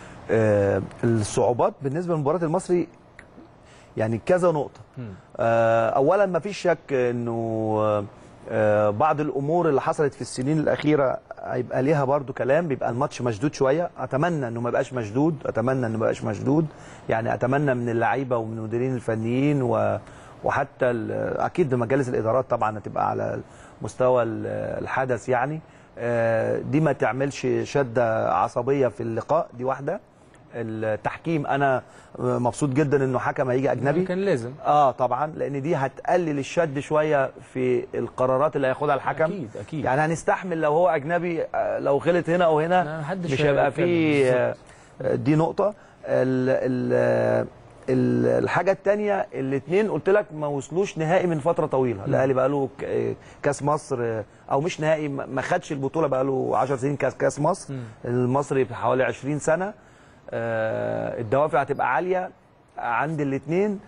آه الصعوبات بالنسبه لمباراه المصري يعني كذا نقطه آه اولا ما فيش شك انه آه بعض الامور اللي حصلت في السنين الاخيره هيبقى ليها برضو كلام بيبقى الماتش مشدود شويه اتمنى انه ما يبقاش مشدود اتمنى انه ما يبقاش مشدود يعني اتمنى من اللعيبه ومن المديرين الفنيين و وحتى ال- اكيد مجالس الادارات طبعا هتبقى على مستوى ال- الحدث يعني آه، دي ما تعملش شده عصبيه في اللقاء دي واحده التحكيم انا مبسوط جدا انه حكم هيجي اجنبي كان لازم اه طبعا لان دي هتقلل الشد شويه في القرارات اللي هياخدها الحكم اكيد اكيد يعني هنستحمل لو هو اجنبي آه، لو غلط هنا او لا، هنا محدش مش هيبقى هيتكلم فيه آه، بالظبط. آه، دي نقطه ال ال ال- الحاجه الثانيه الاثنين قلت لك ما وصلوش نهائي من فتره طويله الاهلي بقى له ك- آه، كاس مصر آه، او مش نهائي ما ما خدش البطوله بقى له 10 سنين كاس كاس مصر المصري حوالي 20 سنه آه، الدوافع هتبقى عاليه عند الاثنين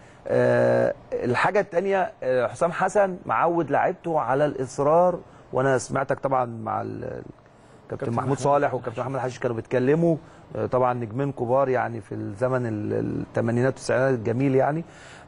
الحاجه الثانيه حسام حسن معود لعيبته على الاصرار وانا سمعتك طبعا مع ال- الكابتن كابتن محمود محمود صالح حشيش. والكابتن محمد حشيش كانوا بيتكلموا آه، طبعا نجمين كبار يعني في الزمن ال- الثمانينات والتسعينات الجميل يعني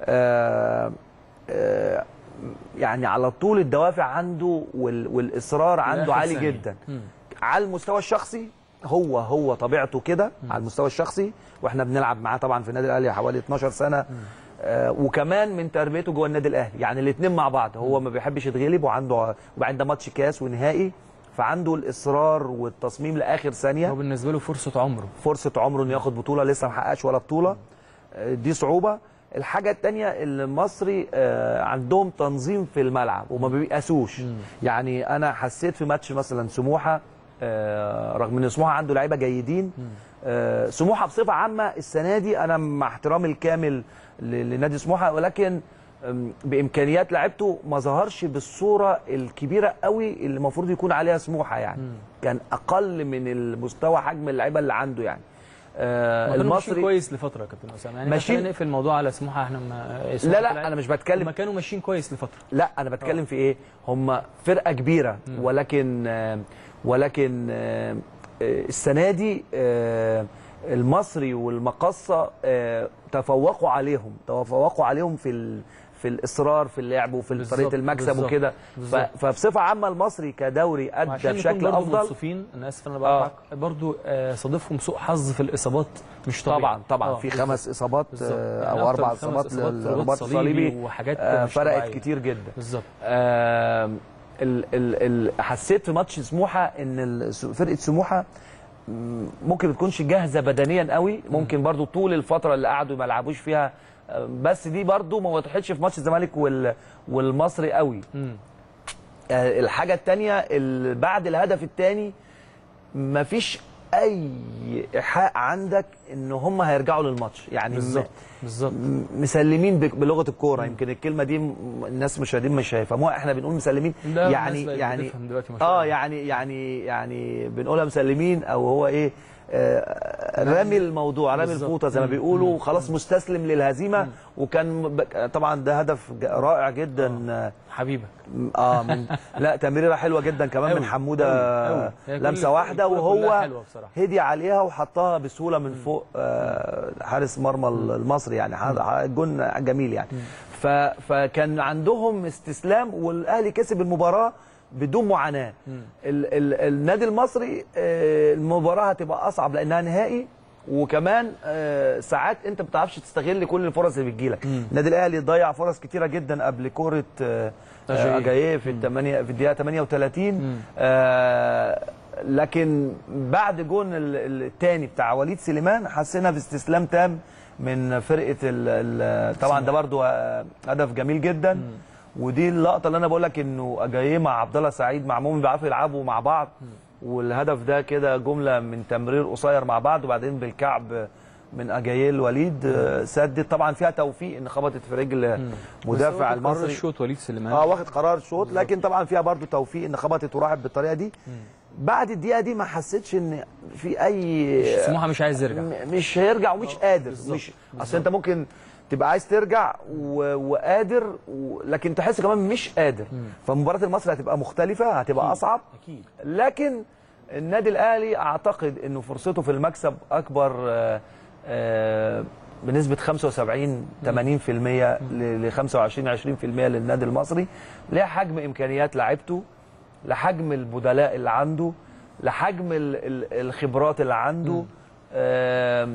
آه، آه، يعني على طول الدوافع عنده وال- والاصرار عنده لآخر عالي ثانية. جدا مم. على المستوى الشخصي هو هو طبيعته كده على المستوى الشخصي واحنا بنلعب معاه طبعا في النادي الاهلي حوالي 12 سنه آه وكمان من تربيته جوه النادي الاهلي يعني الاثنين مع بعض هو ما بيحبش يتغلب وعنده وبعدين ده ماتش كاس ونهائي فعنده الاصرار والتصميم لاخر هو ثانيه بالنسبه له فرصه عمره فرصه عمره انه ياخد بطوله لسه ما حققش ولا بطوله آه، دي صعوبه الحاجه الثانيه المصري آه، عندهم تنظيم في الملعب وما بيقاسوش يعني انا حسيت في ماتش مثلا سموحه آه، رغم ان سموحه عنده لعيبه جيدين آه، سموحه بصفه عامه السنه دي انا مع احترامي الكامل ل- لنادي سموحه ولكن أم، بامكانيات لعيبته ما ظهرش بالصوره الكبيره قوي اللي المفروض يكون عليها سموحه يعني كان اقل من المستوى حجم اللعيبه اللي عنده يعني آه، ما كانوا ماشيين المصري كويس لفتره يا كابتن اسامه يعني ماشيين- خلينا نقفل الموضوع على سموحه احنا ما لا لا انا مش بتكلم هم كانوا ماشيين كويس لفتره لا انا بتكلم في ايه هم فرقه كبيره ولكن آه، ولكن آه، آه، السنه دي آه، المصري والمقصه آه، تفوقوا عليهم تفوقوا عليهم في ال- في الاصرار في اللعب وفي بالظبط، طريقه المكسب بالظبط، وكده ف- بالظبط. فبصفه عامه المصري كدوري ادى وعشان نكون بشكل برضو افضل منصفين انا اسف انا بقطعك برضو آه، صادفهم سوء حظ في الاصابات مش طبيعي طبعا طبعا آه، في بالظبط. خمس اصابات بالظبط. آه، يعني او أكتر اربع من خمس اصابات إصابات للرباط صليبي الصليبي وحاجات آه، مش فرقت طبيعية. كتير جدا بالظبط آم، ال ال ال حسيت في ماتش سموحه ان ال- س- فرقه سموحه مم، ممكن ما تكونش جاهزه بدنيا قوي ممكن برضو طول الفتره اللي قعدوا ما لعبوش فيها آه، بس دي برضو ما وضحتش في ماتش الزمالك وال والمصري قوي مم. آه، الحاجه الثانيه بعد الهدف الثاني مفيش اي ايحاء عندك ان هم هيرجعوا للماتش يعني بالظبط بالظبط م- مسلمين بك- بلغه الكوره يمكن الكلمه دي م- الناس مشاهدين مش هيفهموها احنا بنقول مسلمين لا، يعني الناس بقت يعني بتفهم دلوقتي ما شاء اه الله. يعني يعني يعني بنقولها مسلمين او هو ايه آه رامي الموضوع رامي بالظبط. الفوطه زي ما مم. بيقولوا خلاص مستسلم للهزيمه وكان ب- طبعا ده هدف ج- رائع جدا آه. حبيبك اه من لا تمريره حلوه جدا كمان من أوي، حموده أوي، أوي. هي كل- لمسه واحده الكرة كلها وهو حلوة بصراحة. هدي عليها وحطها بسهوله من فوق آه حارس مرمى المصري يعني ح- جون جميل يعني ف فكان عندهم استسلام والاهلي كسب المباراه بدون معاناه ال ال النادي المصري آه المباراه هتبقى اصعب لانها نهائي وكمان آه ساعات انت ما بتعرفش تستغل كل الفرص اللي بتجيلك النادي الاهلي ضيع فرص كتيره جدا قبل كوره آه أجاييه. آه، اجاييه في الثمانية في الدقيقه 38 آه لكن بعد جون الثاني بتاع وليد سليمان حسينا باستسلام تام من فرقه ال ال طبعا ده برضو آه، هدف جميل جدا ودي اللقطه اللي انا بقول لك انه اجاييه مع عبد الله سعيد مع مؤمن بيعرفوا يلعبوا مع بعض والهدف ده كده جمله من تمرير قصير مع بعض وبعدين بالكعب من اجاييه الوليد آه، سدد طبعا فيها توفيق ان خبطت في رجل مدافع بس هو قرار المصري الشوط وليد سليمان اه واخد قرار شوط لكن طبعا فيها برضو توفيق ان خبطت وراحت بالطريقه دي بعد الدقيقه دي ما حسيتش ان في اي سموحه مش عايز يرجع م- مش هيرجع ومش قادر مش اصل انت ممكن تبقى عايز ترجع و... وقادر و... لكن تحس كمان مش قادر فمباراه المصري هتبقى مختلفه هتبقى اصعب اكيد لكن النادي الاهلي اعتقد انه فرصته في المكسب اكبر آه، آه، بنسبه 75 80% ل 25 20% للنادي المصري ليه حجم امكانيات لعيبته لحجم البدلاء اللي عنده لحجم ال- ال- الخبرات اللي عنده آم،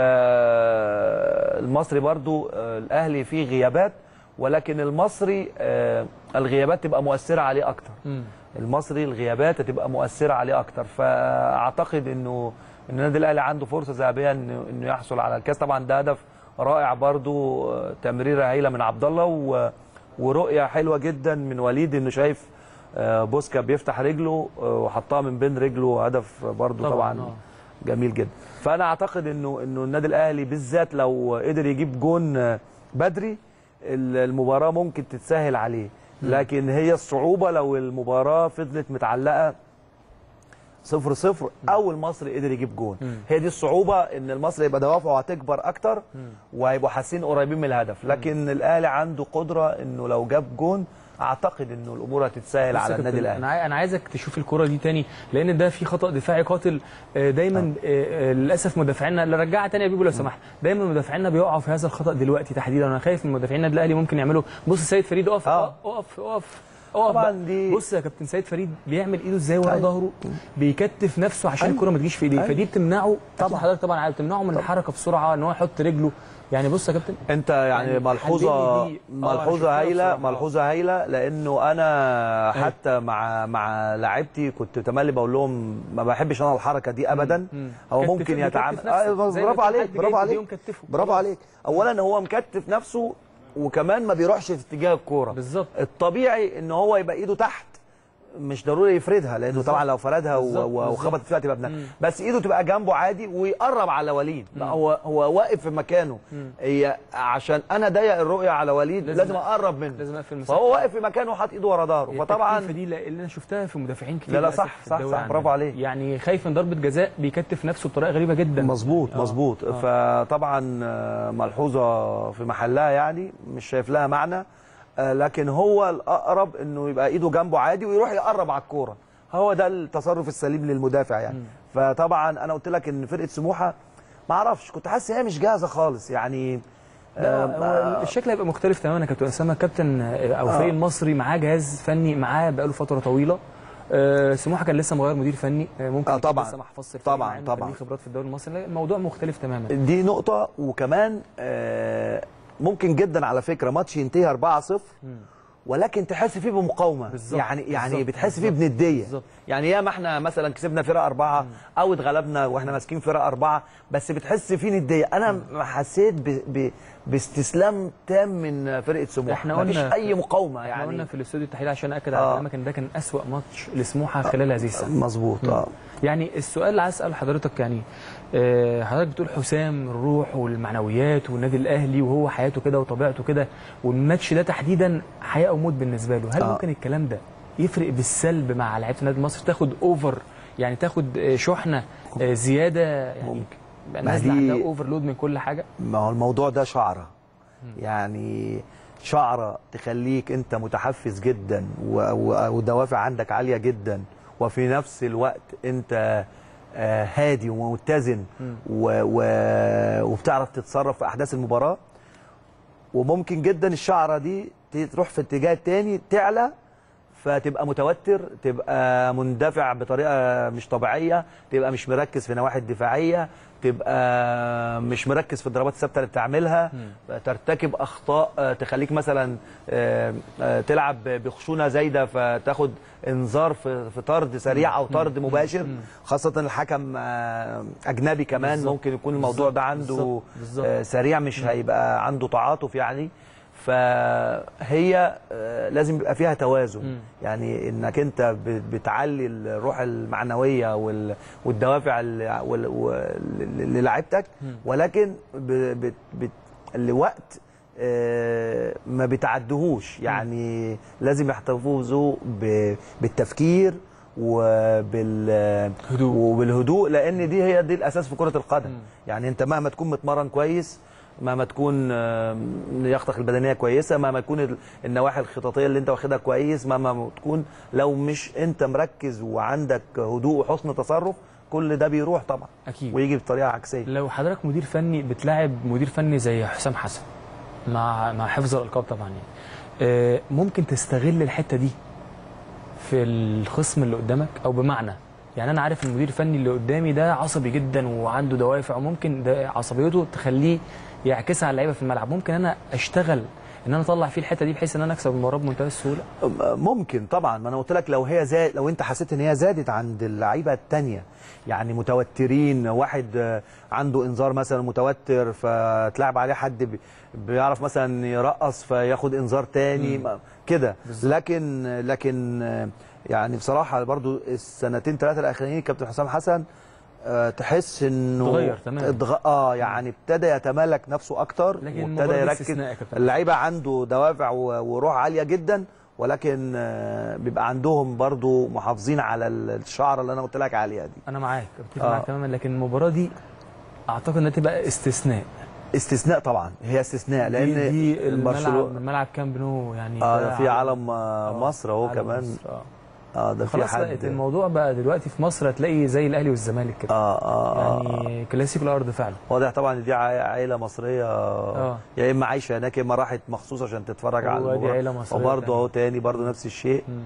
فالمصري برضو آه، الاهلي فيه غيابات ولكن المصري آه، الغيابات تبقى مؤثره عليه اكتر مم. المصري الغيابات هتبقى مؤثره عليه اكتر فاعتقد انه ان النادي الاهلي عنده فرصه ذهبيه انه انه يحصل على الكاس طبعا ده هدف رائع برضو آه، تمريره هايله من عبد الله و- ورؤيه حلوه جدا من وليد انه شايف آه، بوسكا بيفتح رجله آه، وحطها من بين رجله هدف برضو طبعاً، طبعا, آه. جميل جدا فانا اعتقد انه انه النادي الاهلي بالذات لو قدر يجيب جون آه، بدري ال- المباراه ممكن تتسهل عليه لكن هي الصعوبه لو المباراه فضلت متعلقه صفر صفر او المصري قدر يجيب جون هي دي الصعوبه ان المصري يبقى دوافعه هتكبر اكتر وهيبقوا حاسين قريبين من الهدف لكن الاهلي عنده قدره انه لو جاب جون اعتقد انه الامور هتتسهل بص على يا النادي كابتن، الاهلي انا عاي- انا عايزك تشوف الكره دي تاني لان ده في خطا دفاعي قاتل آه، دايما آه، آه، للاسف مدافعينا اللي رجعها تاني يا بيبو لو سمحت دايما مدافعينا بيقعوا في هذا الخطا دلوقتي تحديدا انا خايف من مدافعين النادي الاهلي ممكن يعملوا بص سيد فريد اقف آه. اقف اقف اقف طبعاً بقى. دي- بص يا كابتن سيد فريد بيعمل ايده ازاي ورا أيوة. ظهره بيكتف نفسه عشان أيوة. الكره ما تجيش في ايديه أيوة. فدي بتمنعه طبعا طبعاً. حضرتك طبعا عارف بتمنعه من الحركه بسرعه ان هو يحط رجله يعني بص يا كابتن انت يعني, يعني ملحوظه حللي دي. آه، أنا ملحوظه شفتها هايله بصراحة. ملحوظه هايله لانه انا حتى مع مع لاعبتي كنت تملي بقول لهم ما بحبش انا الحركه دي ابدا مم. هو كتف- ممكن بيكتف يتعامل نفسه. آه زي ما برافو يكون عليك حد جاي برافو في عليك ايديه ومكتفه. برافو خلاص. عليك اولا هو مكتف نفسه وكمان ما بيروحش في اتجاه الكوره بالظبط. الطبيعي ان هو يبقى ايده تحت مش ضروري يفردها لانه طبعا لو فردها و- بالظبط، و- بالظبط. وخبطت فيها تبقى ابنها بس ايده تبقى جنبه عادي ويقرب على وليد لا هو هو واقف في مكانه هي عشان انا ضيق الرؤيه على وليد لازم لازم, اقرب منه لازم أقفل المساحة. فهو واقف في مكانه وحاطط ايده ورا ظهره فطبعا فطبعا دي اللي انا شفتها في مدافعين كتير لا، لا، للأسف صح، في صح، الدوري صح، عندنا. برافو عليك. يعني خايف من ضربه جزاء بيكتف نفسه بطريقه غريبه جدا مظبوط آه. مظبوط فطبعا آه، ملحوظه في محلها يعني مش شايف لها معنى آه، لكن هو الاقرب انه يبقى ايده جنبه عادي ويروح يقرب على الكوره هو ده التصرف السليم للمدافع يعني فطبعا انا قلت لك ان فرقه سموحه ما اعرفش كنت حاسس ان هي مش جاهزه خالص يعني لا آه، هو الشكل هيبقى مختلف تماما يا كابتن اسامه كابتن آه، او فريق المصري معاه جهاز فني معاه بقاله فتره طويله آه، سموحه كان لسه مغير مدير فني آه، ممكن آه، يكون طبعاً. لسه ما حفظش الفريق طبعاً، معاه، إنه طبعاً. كان ليه خبرات في الدوري المصري لا، الموضوع مختلف تماما دي نقطة وكمان آه، ممكن جدا على فكرة ماتش ينتهي 4-0 ولكن تحس فيه بمقاومة بالظبط، يعني يعني بالظبط، بتحس فيه بالظبط، بندية بالظبط. يعني ياما احنا مثلا كسبنا فرقة أربعة أو اتغلبنا واحنا ماسكين فرقة أربعة بس بتحس فيه ندية أنا حسيت ب ب باستسلام تام من فرقة سموحة إحنا مفيش قلنا- أي مقاومة احنا قلنا يعني في الاستوديو التحليلي عشان اكد على آه. كلامك ان ده كان اسوأ ماتش لسموحه خلال هذه السنه مظبوط اه يعني السؤال اللي عايز اسال حضرتك يعني آه، حضرتك بتقول حسام الروح والمعنويات والنادي الاهلي وهو حياته كده وطبيعته كده والماتش ده تحديدا حياه او موت بالنسبه له هل آه. ممكن الكلام ده يفرق بالسلب مع لعيبه النادي المصري تاخد اوفر يعني تاخد آه، شحنه آه، زياده يعني ممكن. يبقى ما نازله دي- عندها اوفرلود من كل حاجه ما هو الموضوع ده شعره يعني شعره تخليك انت متحفز جدا و- و- ودوافع عندك عاليه جدا وفي نفس الوقت انت آه، هادي ومتزن و- و- وبتعرف تتصرف في احداث المباراه وممكن جدا الشعره دي تروح في اتجاه تاني تعلى فتبقى متوتر تبقى مندفع بطريقه مش طبيعيه تبقى مش مركز في نواحي الدفاعيه تبقى مش مركز في الضربات الثابته اللي بتعملها ترتكب اخطاء آه، تخليك مثلا آه، آه، تلعب بخشونه زايده فتاخد انذار في في طرد سريع او طرد مباشر خاصه الحكم آه، اجنبي كمان بالظبط. ممكن يكون الموضوع ده عنده بالظبط. بالظبط. آه، سريع مش هيبقى عنده تعاطف يعني فهي آه، لازم يبقى فيها توازن يعني انك انت ب- بتعلي الروح المعنويه وال- والدوافع ال- وال- وال- للاعيبتك ولكن ب- بت- بت- لوقت آه، ما بتعدهوش يعني لازم يحتفظوا ب- بالتفكير وبال هدوء. وبالهدوء لان دي هي دي الاساس في كره القدم يعني انت مهما تكون متمرن كويس مهما تكون آم، لياقتك البدنيه كويسه مهما تكون ال- النواحي الخططيه اللي انت واخدها كويس مهما تكون لو مش انت مركز وعندك هدوء وحسن تصرف كل ده بيروح طبعا أكيد. ويجي بطريقه عكسيه لو حضرتك مدير فني بتلاعب مدير فني زي حسام حسن مع مع حفظ الالقاب طبعا يعني آه، ممكن تستغل الحته دي في الخصم اللي قدامك او بمعنى يعني انا عارف المدير الفني اللي قدامي ده عصبي جدا وعنده دوافع وممكن ده عصبيته تخليه يعكسها على اللعيبه في الملعب ممكن انا اشتغل ان انا اطلع فيه الحته دي بحيث ان انا اكسب المباراه بمنتهى السهوله ممكن طبعا ما انا قلت لك لو هي زاد لو انت حسيت ان هي زادت عند اللعيبه التانية يعني متوترين واحد آه، عنده انذار مثلا متوتر فتلعب عليه حد بي- بيعرف مثلا يرقص فياخد انذار تاني ما- كده لكن لكن آه، يعني بصراحه برضو السنتين ثلاثه الاخرانيين كابتن حسام حسن آه، تحس انه اتغير تماماً. اتغ... اه يعني ابتدى يتمالك نفسه اكتر لكن وابتدى المباراة دي يركز استثناء يا كابتن. اللعيبه عنده دوافع و- وروح عاليه جدا ولكن آه، بيبقى عندهم برضو محافظين على الشعره اللي انا قلت لك عليها دي انا معاك اتفق آه. معاك تماما لكن المباراه دي اعتقد انها تبقى استثناء استثناء طبعا هي استثناء لان دي, دي الملعب برشلونه ملعب كامب نو يعني اه ده ده في علم آه، مصر اهو علم كمان مصر، آه. اه ده في خلاص بقت حد الموضوع بقى دلوقتي في مصر هتلاقي زي الاهلي والزمالك كده اه اه آه. يعني كلاسيكو الارض فعلا واضح طبعا ان دي عائ- عائله مصريه آه. يا اما عايشه هناك يا اما راحت مخصوص عشان تتفرج على ودي المباراة. عيلة مصرية وبرضه تانية. اهو تاني برضه نفس الشيء مم.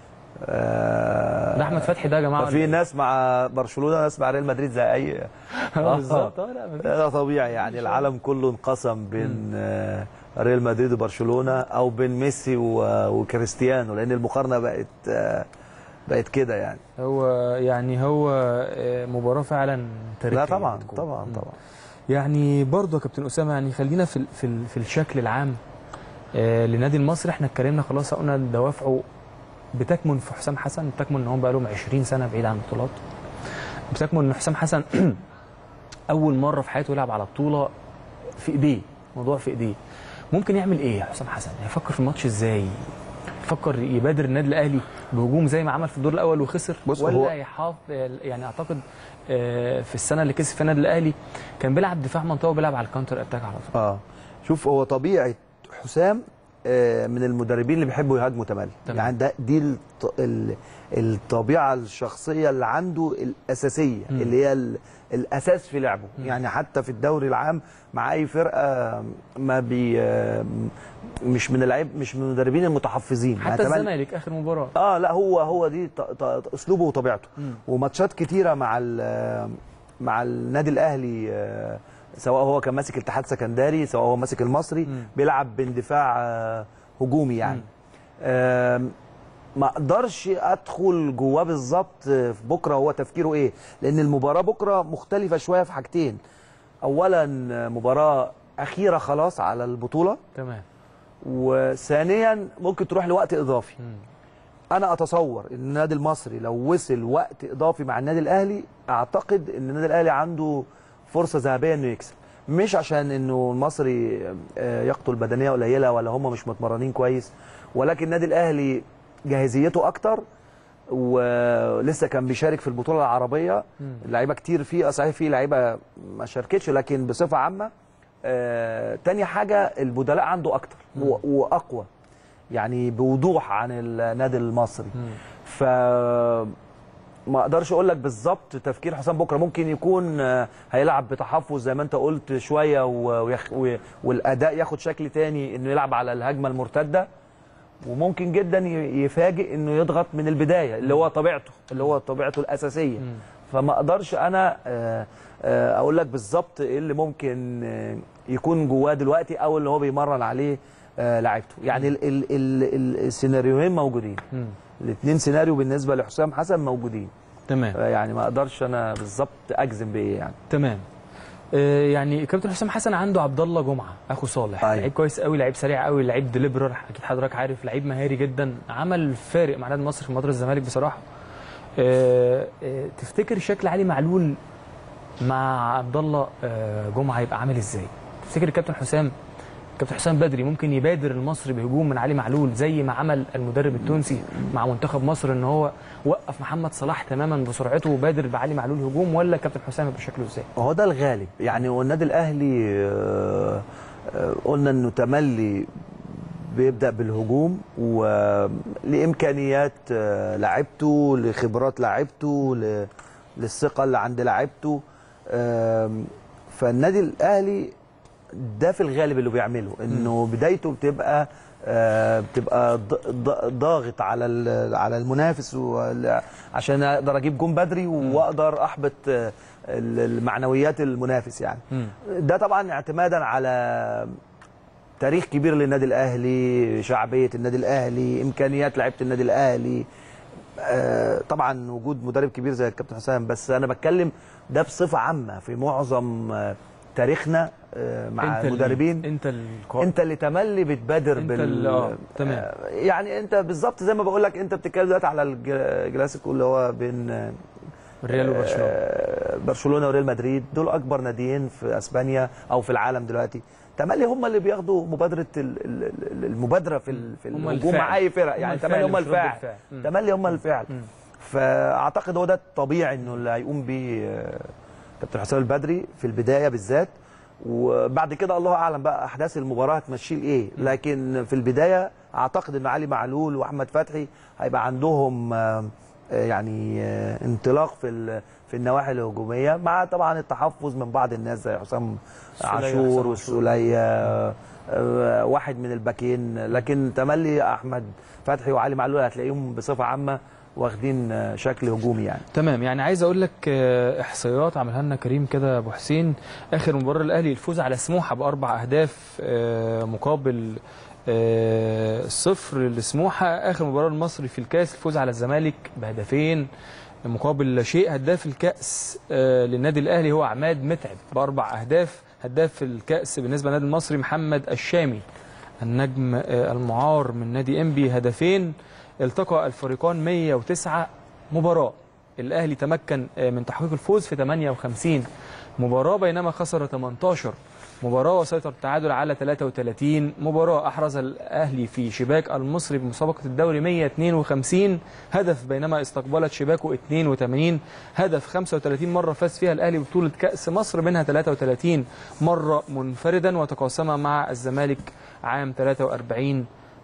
آه ده احمد فتحي ده يا جماعه ففي ناس مع برشلونه ناس مع ريال مدريد زي اي آه، بالظبط اه لا مفيش. ده طبيعي يعني العالم كله انقسم بين آه، ريال مدريد وبرشلونه او بين ميسي و- وكريستيانو لان المقارنه بقت آه، بقت كده يعني هو يعني هو آه، مباراه فعلا تاريخيه لا طبعا بتكون. طبعا مم. طبعا يعني برضه يا كابتن اسامه يعني خلينا في ال- في ال- في الشكل العام آه، لنادي المصري احنا اتكلمنا خلاص قلنا دوافعه بتكمن في حسام حسن بتكمن ان هم بقى لهم 20 سنه بعيد عن البطولات بتكمن ان حسام حسن اول مره في حياته يلعب على بطوله في ايديه موضوع في ايديه ممكن يعمل ايه يا حسام حسن يفكر في الماتش ازاي يفكر يبادر النادي الاهلي بهجوم زي ما عمل في الدور الاول وخسر بص، ولا هو- يحافظ يعني اعتقد آه، في السنه اللي كسب فيها النادي الاهلي كان بيلعب دفاع منطقه وبيلعب على الكاونتر اتاك على طول اه شوف هو طبيعه حسام آه، من المدربين اللي بيحبوا يهاجموا تملي تمام. يعني ده دي الط- ال- الطبيعه الشخصيه اللي عنده الاساسيه مم. اللي هي ال- الاساس في لعبه يعني حتى في الدوري العام مع اي فرقه ما بي آه، مش من اللعيب مش من المدربين المتحفظين يعني حتى تملي- الزمالك اخر مباراه اه لا هو هو دي ط- ط- اسلوبه وطبيعته مم. وماتشات كتيره مع ال- مع النادي الاهلي آه، سواء هو كان ماسك الاتحاد سكندري سواء هو ماسك المصري مم. بيلعب باندفاع آه، هجومي يعني مم. آم، ما اقدرش ادخل جواه بالظبط في بكره هو تفكيره ايه لان المباراه بكره مختلفه شويه في حاجتين اولا مباراه اخيره خلاص على البطوله تمام وثانيا ممكن تروح لوقت اضافي مم. انا اتصور ان النادي المصري لو وصل وقت اضافي مع النادي الاهلي اعتقد ان النادي الاهلي عنده فرصه ذهبيه انه يكسب مش عشان انه المصري آه، يقتل بدنيه قليله ولا هم مش متمرنين كويس ولكن النادي الاهلي جاهزيته اكتر ولسه كان بيشارك في البطوله العربيه مم. لعيبه كتير فيه صحيح في لعيبه ما شاركتش لكن بصفه عامه آه، تاني حاجه البدلاء عنده اكتر و- واقوى يعني بوضوح عن النادي المصري مم. ف ما اقدرش اقول لك بالظبط تفكير حسام بكره ممكن يكون آه، هيلعب بتحفظ زي ما انت قلت شويه و... ويخ... و... والاداء ياخد شكل تاني انه يلعب على الهجمه المرتده وممكن جدا ي- يفاجئ انه يضغط من البدايه اللي هو طبيعته اللي هو طبيعته الاساسيه مم. فما اقدرش انا آه، آه، اقول لك بالظبط ايه اللي ممكن آه، يكون جواه دلوقتي او اللي هو بيمرن عليه آه، لعيبته يعني ال ال ال ال السيناريوهين موجودين مم. الاثنين سيناريو بالنسبه لحسام حسن موجودين تمام آه، يعني ما اقدرش انا بالظبط اجزم بايه يعني تمام آه، يعني كابتن حسام حسن عنده عبد الله جمعه اخو صالح أيوة. لعيب كويس قوي لعيب سريع قوي لعيب ديليبرر اكيد حضرتك عارف لعيب مهاري جدا عمل فارق مع نادي مصر في مدرسه الزمالك بصراحه آه، آه، تفتكر شكل علي معلول مع عبد الله آه، جمعه هيبقى عامل ازاي تفتكر الكابتن حسام كابتن حسام بدري ممكن يبادر المصري بهجوم من علي معلول زي ما عمل المدرب التونسي مع منتخب مصر ان هو وقف محمد صلاح تماما بسرعته وبادر بعلي معلول هجوم ولا كابتن حسام يبقى شكله ازاي هو ده الغالب يعني والنادي الاهلي آه، آه، قلنا انه تملي بيبدا بالهجوم ولامكانيات آه، لعيبته لخبرات لعيبته ل- للثقه اللي عند لعيبته آم، فالنادي الاهلي ده في الغالب اللي بيعمله انه بدايته بتبقى آه، بتبقى ض- ض- ضاغط على ال- على المنافس وال- عشان اقدر اجيب جون بدري واقدر احبط آه، ال- المعنويات المنافس يعني مم. ده طبعا اعتمادا على تاريخ كبير للنادي الاهلي شعبيه النادي الاهلي امكانيات لعيبه النادي الاهلي آه، طبعا وجود مدرب كبير زي الكابتن حسام بس انا بتكلم ده بصفه عامه في معظم آه، تاريخنا آه، مع انت اللي- المدربين انت القائد انت اللي تملي بتبادر انت بال اللي- اه، تمام. آه، يعني انت بالظبط زي ما بقول لك انت بتتكلم دلوقتي على الج- الكلاسيكو اللي هو بين آه، الريال وبرشلونه آه، برشلونه وريال مدريد دول اكبر ناديين في اسبانيا او في العالم دلوقتي تملي هم اللي بياخدوا مبادره ال- ال- ال- المبادره في ال- في هم الهجوم الفاعل. مع اي فرق هم يعني الفاعل تملي هم مش رد الفاعل الفعل. مم. تملي هم الفعل مم. فاعتقد هو ده الطبيعي انه اللي هيقوم بيه آه، كابتن حسام البدري في البدايه بالذات وبعد كده الله اعلم بقى احداث المباراه هتمشيه لايه لكن في البدايه اعتقد ان علي معلول واحمد فتحي هيبقى عندهم آه، آه، يعني آه، انطلاق في ال- في النواحي الهجوميه مع طبعا التحفظ من بعض الناس زي حسام السولية، عاشور حسام عاشور. والسوليه آه، واحد من الباكين لكن تملي احمد فتحي وعلي معلول هتلاقيهم بصفه عامه واخدين آه، شكل هجومي يعني تمام يعني عايز اقول لك آه، احصائيات عملها لنا كريم كده ابو حسين اخر مباراه الاهلي الفوز على سموحه باربع اهداف آه، مقابل آه، صفر لسموحه اخر مباراه المصري في الكاس الفوز على الزمالك بهدفين مقابل لا شيء هداف الكاس آه، للنادي الاهلي هو عماد متعب باربع اهداف هداف الكاس بالنسبه للنادي المصري محمد الشامي النجم آه، المعار من نادي انبي هدفين التقى الفريقان 109 مباراة الأهلي تمكن آه، من تحقيق الفوز في 58 مباراة بينما خسر 18 مباراة وسيطر التعادل على 33 مباراة أحرز الأهلي في شباك المصري بمسابقة الدوري 152 هدف بينما استقبلت شباكه 82 هدف 35 مرة فاز فيها الأهلي ببطولة كأس مصر منها 33 مرة منفردا وتقاسمها مع الزمالك عام 43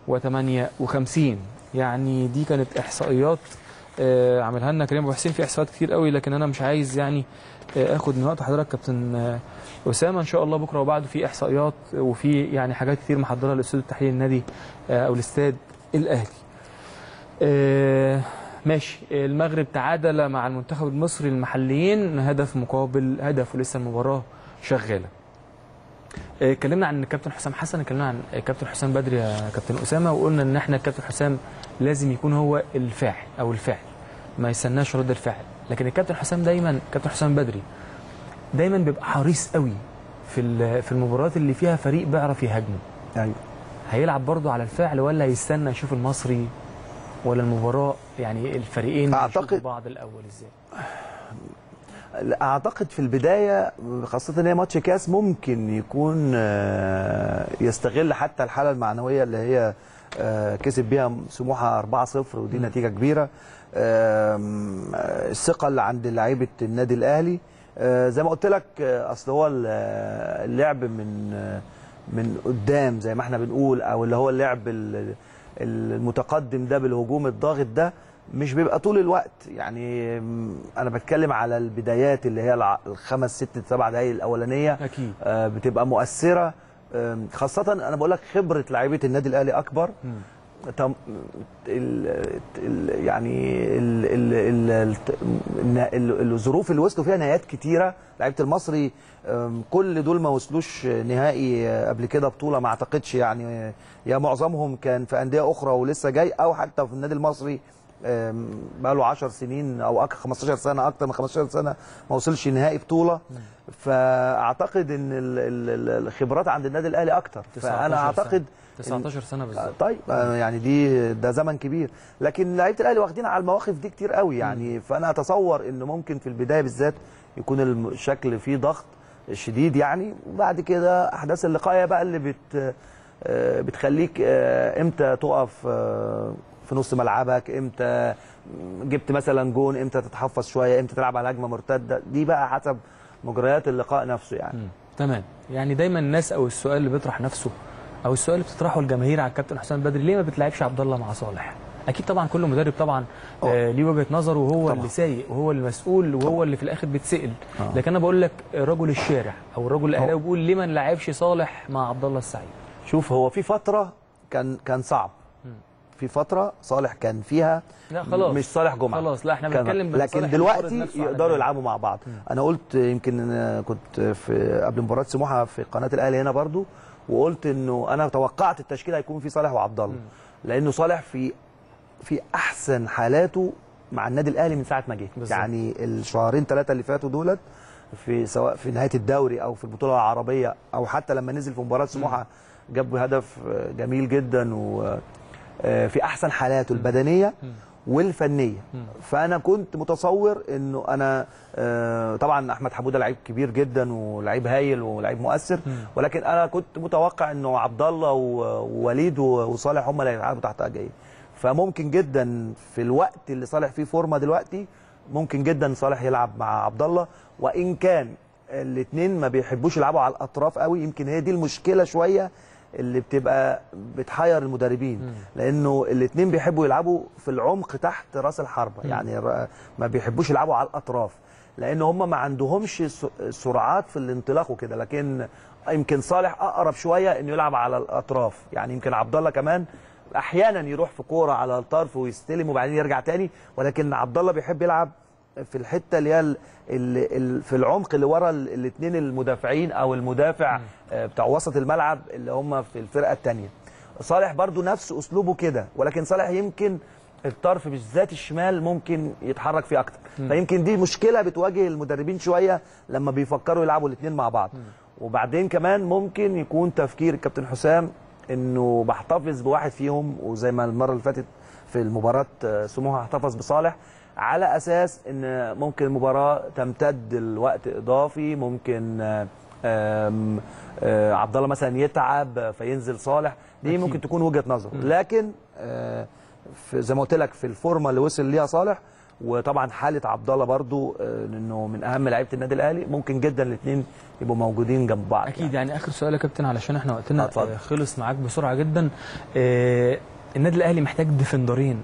و58 يعني دي كانت احصائيات آه، عملها لنا كريم ابو حسين في احصائيات كتير قوي لكن انا مش عايز يعني آه، اخد من وقت حضرتك كابتن آه، اسامه ان شاء الله بكره وبعده في احصائيات وفي يعني حاجات كتير محضرها لاستوديو التحليل النادي آه، او الاستاد الاهلي آه، ماشي المغرب تعادل مع المنتخب المصري المحليين هدف مقابل هدف ولسه المباراه شغاله آه، اتكلمنا عن كابتن حسام حسن اتكلمنا عن كابتن حسام بدري يا كابتن اسامه وقلنا ان احنا الكابتن حسام لازم يكون هو الفاعل او الفاعل ما يستناش رد الفعل لكن الكابتن حسام دايما كابتن حسام بدري دايما بيبقى حريص قوي في ال- في المباريات اللي فيها فريق بيعرف يهاجمه ايوه هيلعب برضه على الفعل ولا يستنى يشوف المصري ولا المباراه يعني الفريقين أعتقد- يشوفوا بعض الاول ازاي اعتقد في البدايه خاصه ان هي ماتش كاس ممكن يكون آه، يستغل حتى الحاله المعنويه اللي هي آه، كسب بيها سموحه 4-0 ودي نتيجه كبيره آم، آه، الثقه اللي عند لعيبه النادي الاهلي آه، زي ما قلت لك آه، اصل هو ال- آه، اللعب من آه، من قدام زي ما احنا بنقول او اللي هو اللعب ال- المتقدم ده بالهجوم الضاغط ده مش بيبقى طول الوقت يعني م، انا بتكلم على البدايات اللي هي الع- الخمس ست سبع دقايق الاولانيه اكيد آه، بتبقى مؤثره آم، خاصه انا بقول لك خبره لعيبه النادي الاهلي اكبر طب ال ال يعني ال ال ال ال ال الظروف اللي وصلوا فيها نهايات كتيره لعيبه المصري آم، كل دول ما وصلوش نهائي آه، قبل كده بطوله ما اعتقدش يعني آه، يا معظمهم كان في انديه اخرى ولسه جاي او حتى في النادي المصري آم، بقى له 10 سنين او أك 15 سنه اكتر من 15 سنه ما وصلش نهائي بطوله فاعتقد ان ال- ال- ال- الخبرات عند النادي الاهلي اكتر 19 فانا سنة. اعتقد 19 سنه آه، بالظبط طيب آه، يعني دي ده زمن كبير لكن لعيبه الاهلي واخدين على المواقف دي كتير قوي يعني فانا اتصور ان ممكن في البدايه بالذات يكون الم- الشكل فيه ضغط شديد يعني وبعد كده احداث اللقاء هي بقى اللي بت آه، بتخليك آه، امتى تقف آه، في نص ملعبك امتى جبت مثلا جون امتى تتحفظ شويه امتى تلعب على هجمه مرتده دي بقى حسب مجريات اللقاء نفسه يعني مم. تمام يعني دايما الناس او السؤال اللي بيطرح نفسه او السؤال اللي بتطرحه الجماهير على الكابتن حسام بدري ليه ما بتلعبش عبد الله مع صالح اكيد طبعا كل مدرب طبعا آه ليه وجهه نظره وهو طبعاً. اللي سايق وهو المسؤول وهو اللي في الاخر بيتسال آه. لكن انا بقول لك رجل الشارع او الرجل الاهلاوي بيقول ليه ما نلعبش صالح مع عبد الله السعيد شوف هو في فتره كان كان صعب في فتره صالح كان فيها لا خلاص مش صالح جمعه خلاص لا احنا كان- بنتكلم بن- لكن صالح بيفرض دلوقتي نفسه على يقدروا النادي. يلعبوا مع بعض انا قلت يمكن أنا كنت في قبل مباراه سموحه في قناه الاهلي هنا برضو وقلت انه انا توقعت التشكيل هيكون فيه صالح وعبد الله لانه صالح في في احسن حالاته مع النادي الاهلي من ساعه ما جه بالظبط. يعني الشهرين ثلاثه اللي فاتوا دولت في سواء في نهايه الدوري او في البطوله العربيه او حتى لما نزل في مباراه سموحه جاب هدف جميل جدا وفي احسن حالاته البدنيه والفنيه فانا كنت متصور انه انا آه، طبعا احمد حموده لعيب كبير جدا ولعيب هايل ولعيب مؤثر ولكن انا كنت متوقع انه عبد الله و- ووليد و- وصالح هم اللي هيلعبوا تحت اجاي فممكن جدا في الوقت اللي صالح فيه فورمه دلوقتي ممكن جدا صالح يلعب مع عبد الله وان كان الاثنين ما بيحبوش يلعبوا على الاطراف قوي يمكن هي دي المشكله شويه اللي بتبقى بتحير المدربين لانه الاثنين بيحبوا يلعبوا في العمق تحت راس الحربه يعني ر- ما بيحبوش يلعبوا على الاطراف لان هم ما عندهمش س- سرعات في الانطلاق وكده لكن يمكن صالح اقرب شويه انه يلعب على الاطراف يعني يمكن عبد الله كمان احيانا يروح في كوره على الطرف ويستلم وبعدين يرجع تاني ولكن عبد الله بيحب يلعب في الحته اللي هي ال- ال- ال- في العمق اللي ورا الاثنين المدافعين او المدافع آه، بتاع وسط الملعب اللي هم في الفرقه الثانيه صالح برضو نفس اسلوبه كده ولكن صالح يمكن الطرف بالذات الشمال ممكن يتحرك فيه اكتر فيمكن دي مشكله بتواجه المدربين شويه لما بيفكروا يلعبوا الاثنين مع بعض وبعدين كمان ممكن يكون تفكير الكابتن حسام انه بحتفظ بواحد فيهم وزي ما المره اللي فاتت في المباراه آه، سموحه احتفظ بصالح على اساس ان ممكن المباراه تمتد لوقت اضافي ممكن آه، آم، آه، عبد الله مثلا يتعب آه، فينزل صالح دي أكيد. ممكن تكون وجهه نظر لكن آه، في زي ما قلت لك في الفورمه اللي وصل ليها صالح وطبعا حاله عبد الله برضو آه، انه من اهم لعيبه النادي الاهلي ممكن جدا الاثنين يبقوا موجودين جنب بعض اكيد يعني اخر سؤال يا كابتن علشان احنا وقتنا آه، اتفضل. آه، خلص معاك بسرعه جدا آه، النادي الاهلي محتاج ديفندرين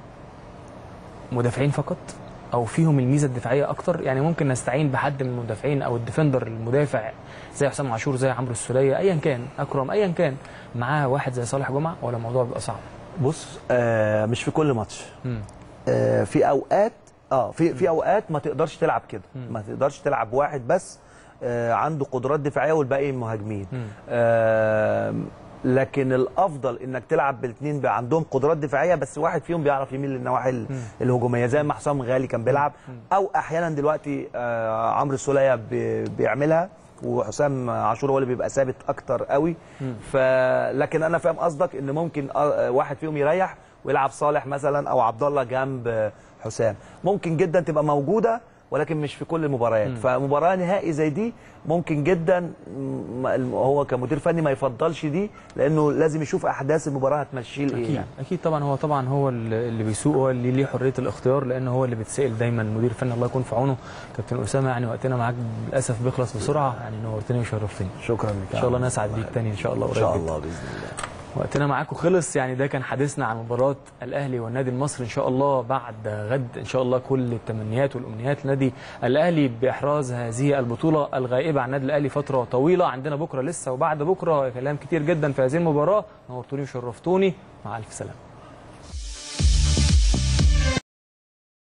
مدافعين فقط او فيهم الميزه الدفاعيه اكتر يعني ممكن نستعين بحد من المدافعين او الديفندر المدافع زي حسام عاشور زي عمرو السوليه ايا كان اكرم ايا كان معاه واحد زي صالح جمعه ولا الموضوع بيبقى صعب بص آه مش في كل ماتش مم. آه في اوقات اه في في اوقات ما تقدرش تلعب كده ما تقدرش تلعب واحد بس آه عنده قدرات دفاعيه والباقي مهاجمين مم. آه لكن الافضل انك تلعب بالاثنين بقى عندهم قدرات دفاعيه بس واحد فيهم بيعرف يميل للنواحي ال- الهجوميه زي ما حسام غالي كان بيلعب او احيانا دلوقتي آه عمرو السوليه بي- بيعملها وحسام عاشور هو اللي بيبقى ثابت اكتر قوي ف لكن انا فاهم قصدك ان ممكن آه، واحد فيهم يريح ويلعب صالح مثلا او عبد الله جنب آه، حسام ممكن جدا تبقى موجوده ولكن مش في كل المباريات فمباراه نهائي زي دي ممكن جدا م- الم- هو كمدير فني ما يفضلش دي لانه لازم يشوف احداث المباراه هتمشيه لايه اكيد يعني. اكيد طبعا هو طبعا هو اللي اللي بيسوق هو اللي ليه حريه الاختيار لان هو اللي بيتسال دايما المدير الفني الله يكون في عونه كابتن اسامه يعني وقتنا معاك للاسف بيخلص بسرعه يعني نورتني وشرفتني شكرا لك ان شاء الله نسعد بيك تاني ان شاء الله ان قريب شاء جدا. الله باذن الله وقتنا معاكم خلص يعني ده كان حديثنا عن مباراة الأهلي والنادي المصري إن شاء الله بعد غد إن شاء الله كل التمنيات والأمنيات لنادي الأهلي بإحراز هذه البطولة الغائبة عن النادي الأهلي فترة طويلة عندنا بكرة لسه وبعد بكرة كلام كتير جدا في هذه المباراة نورتوني وشرفتوني مع ألف سلامة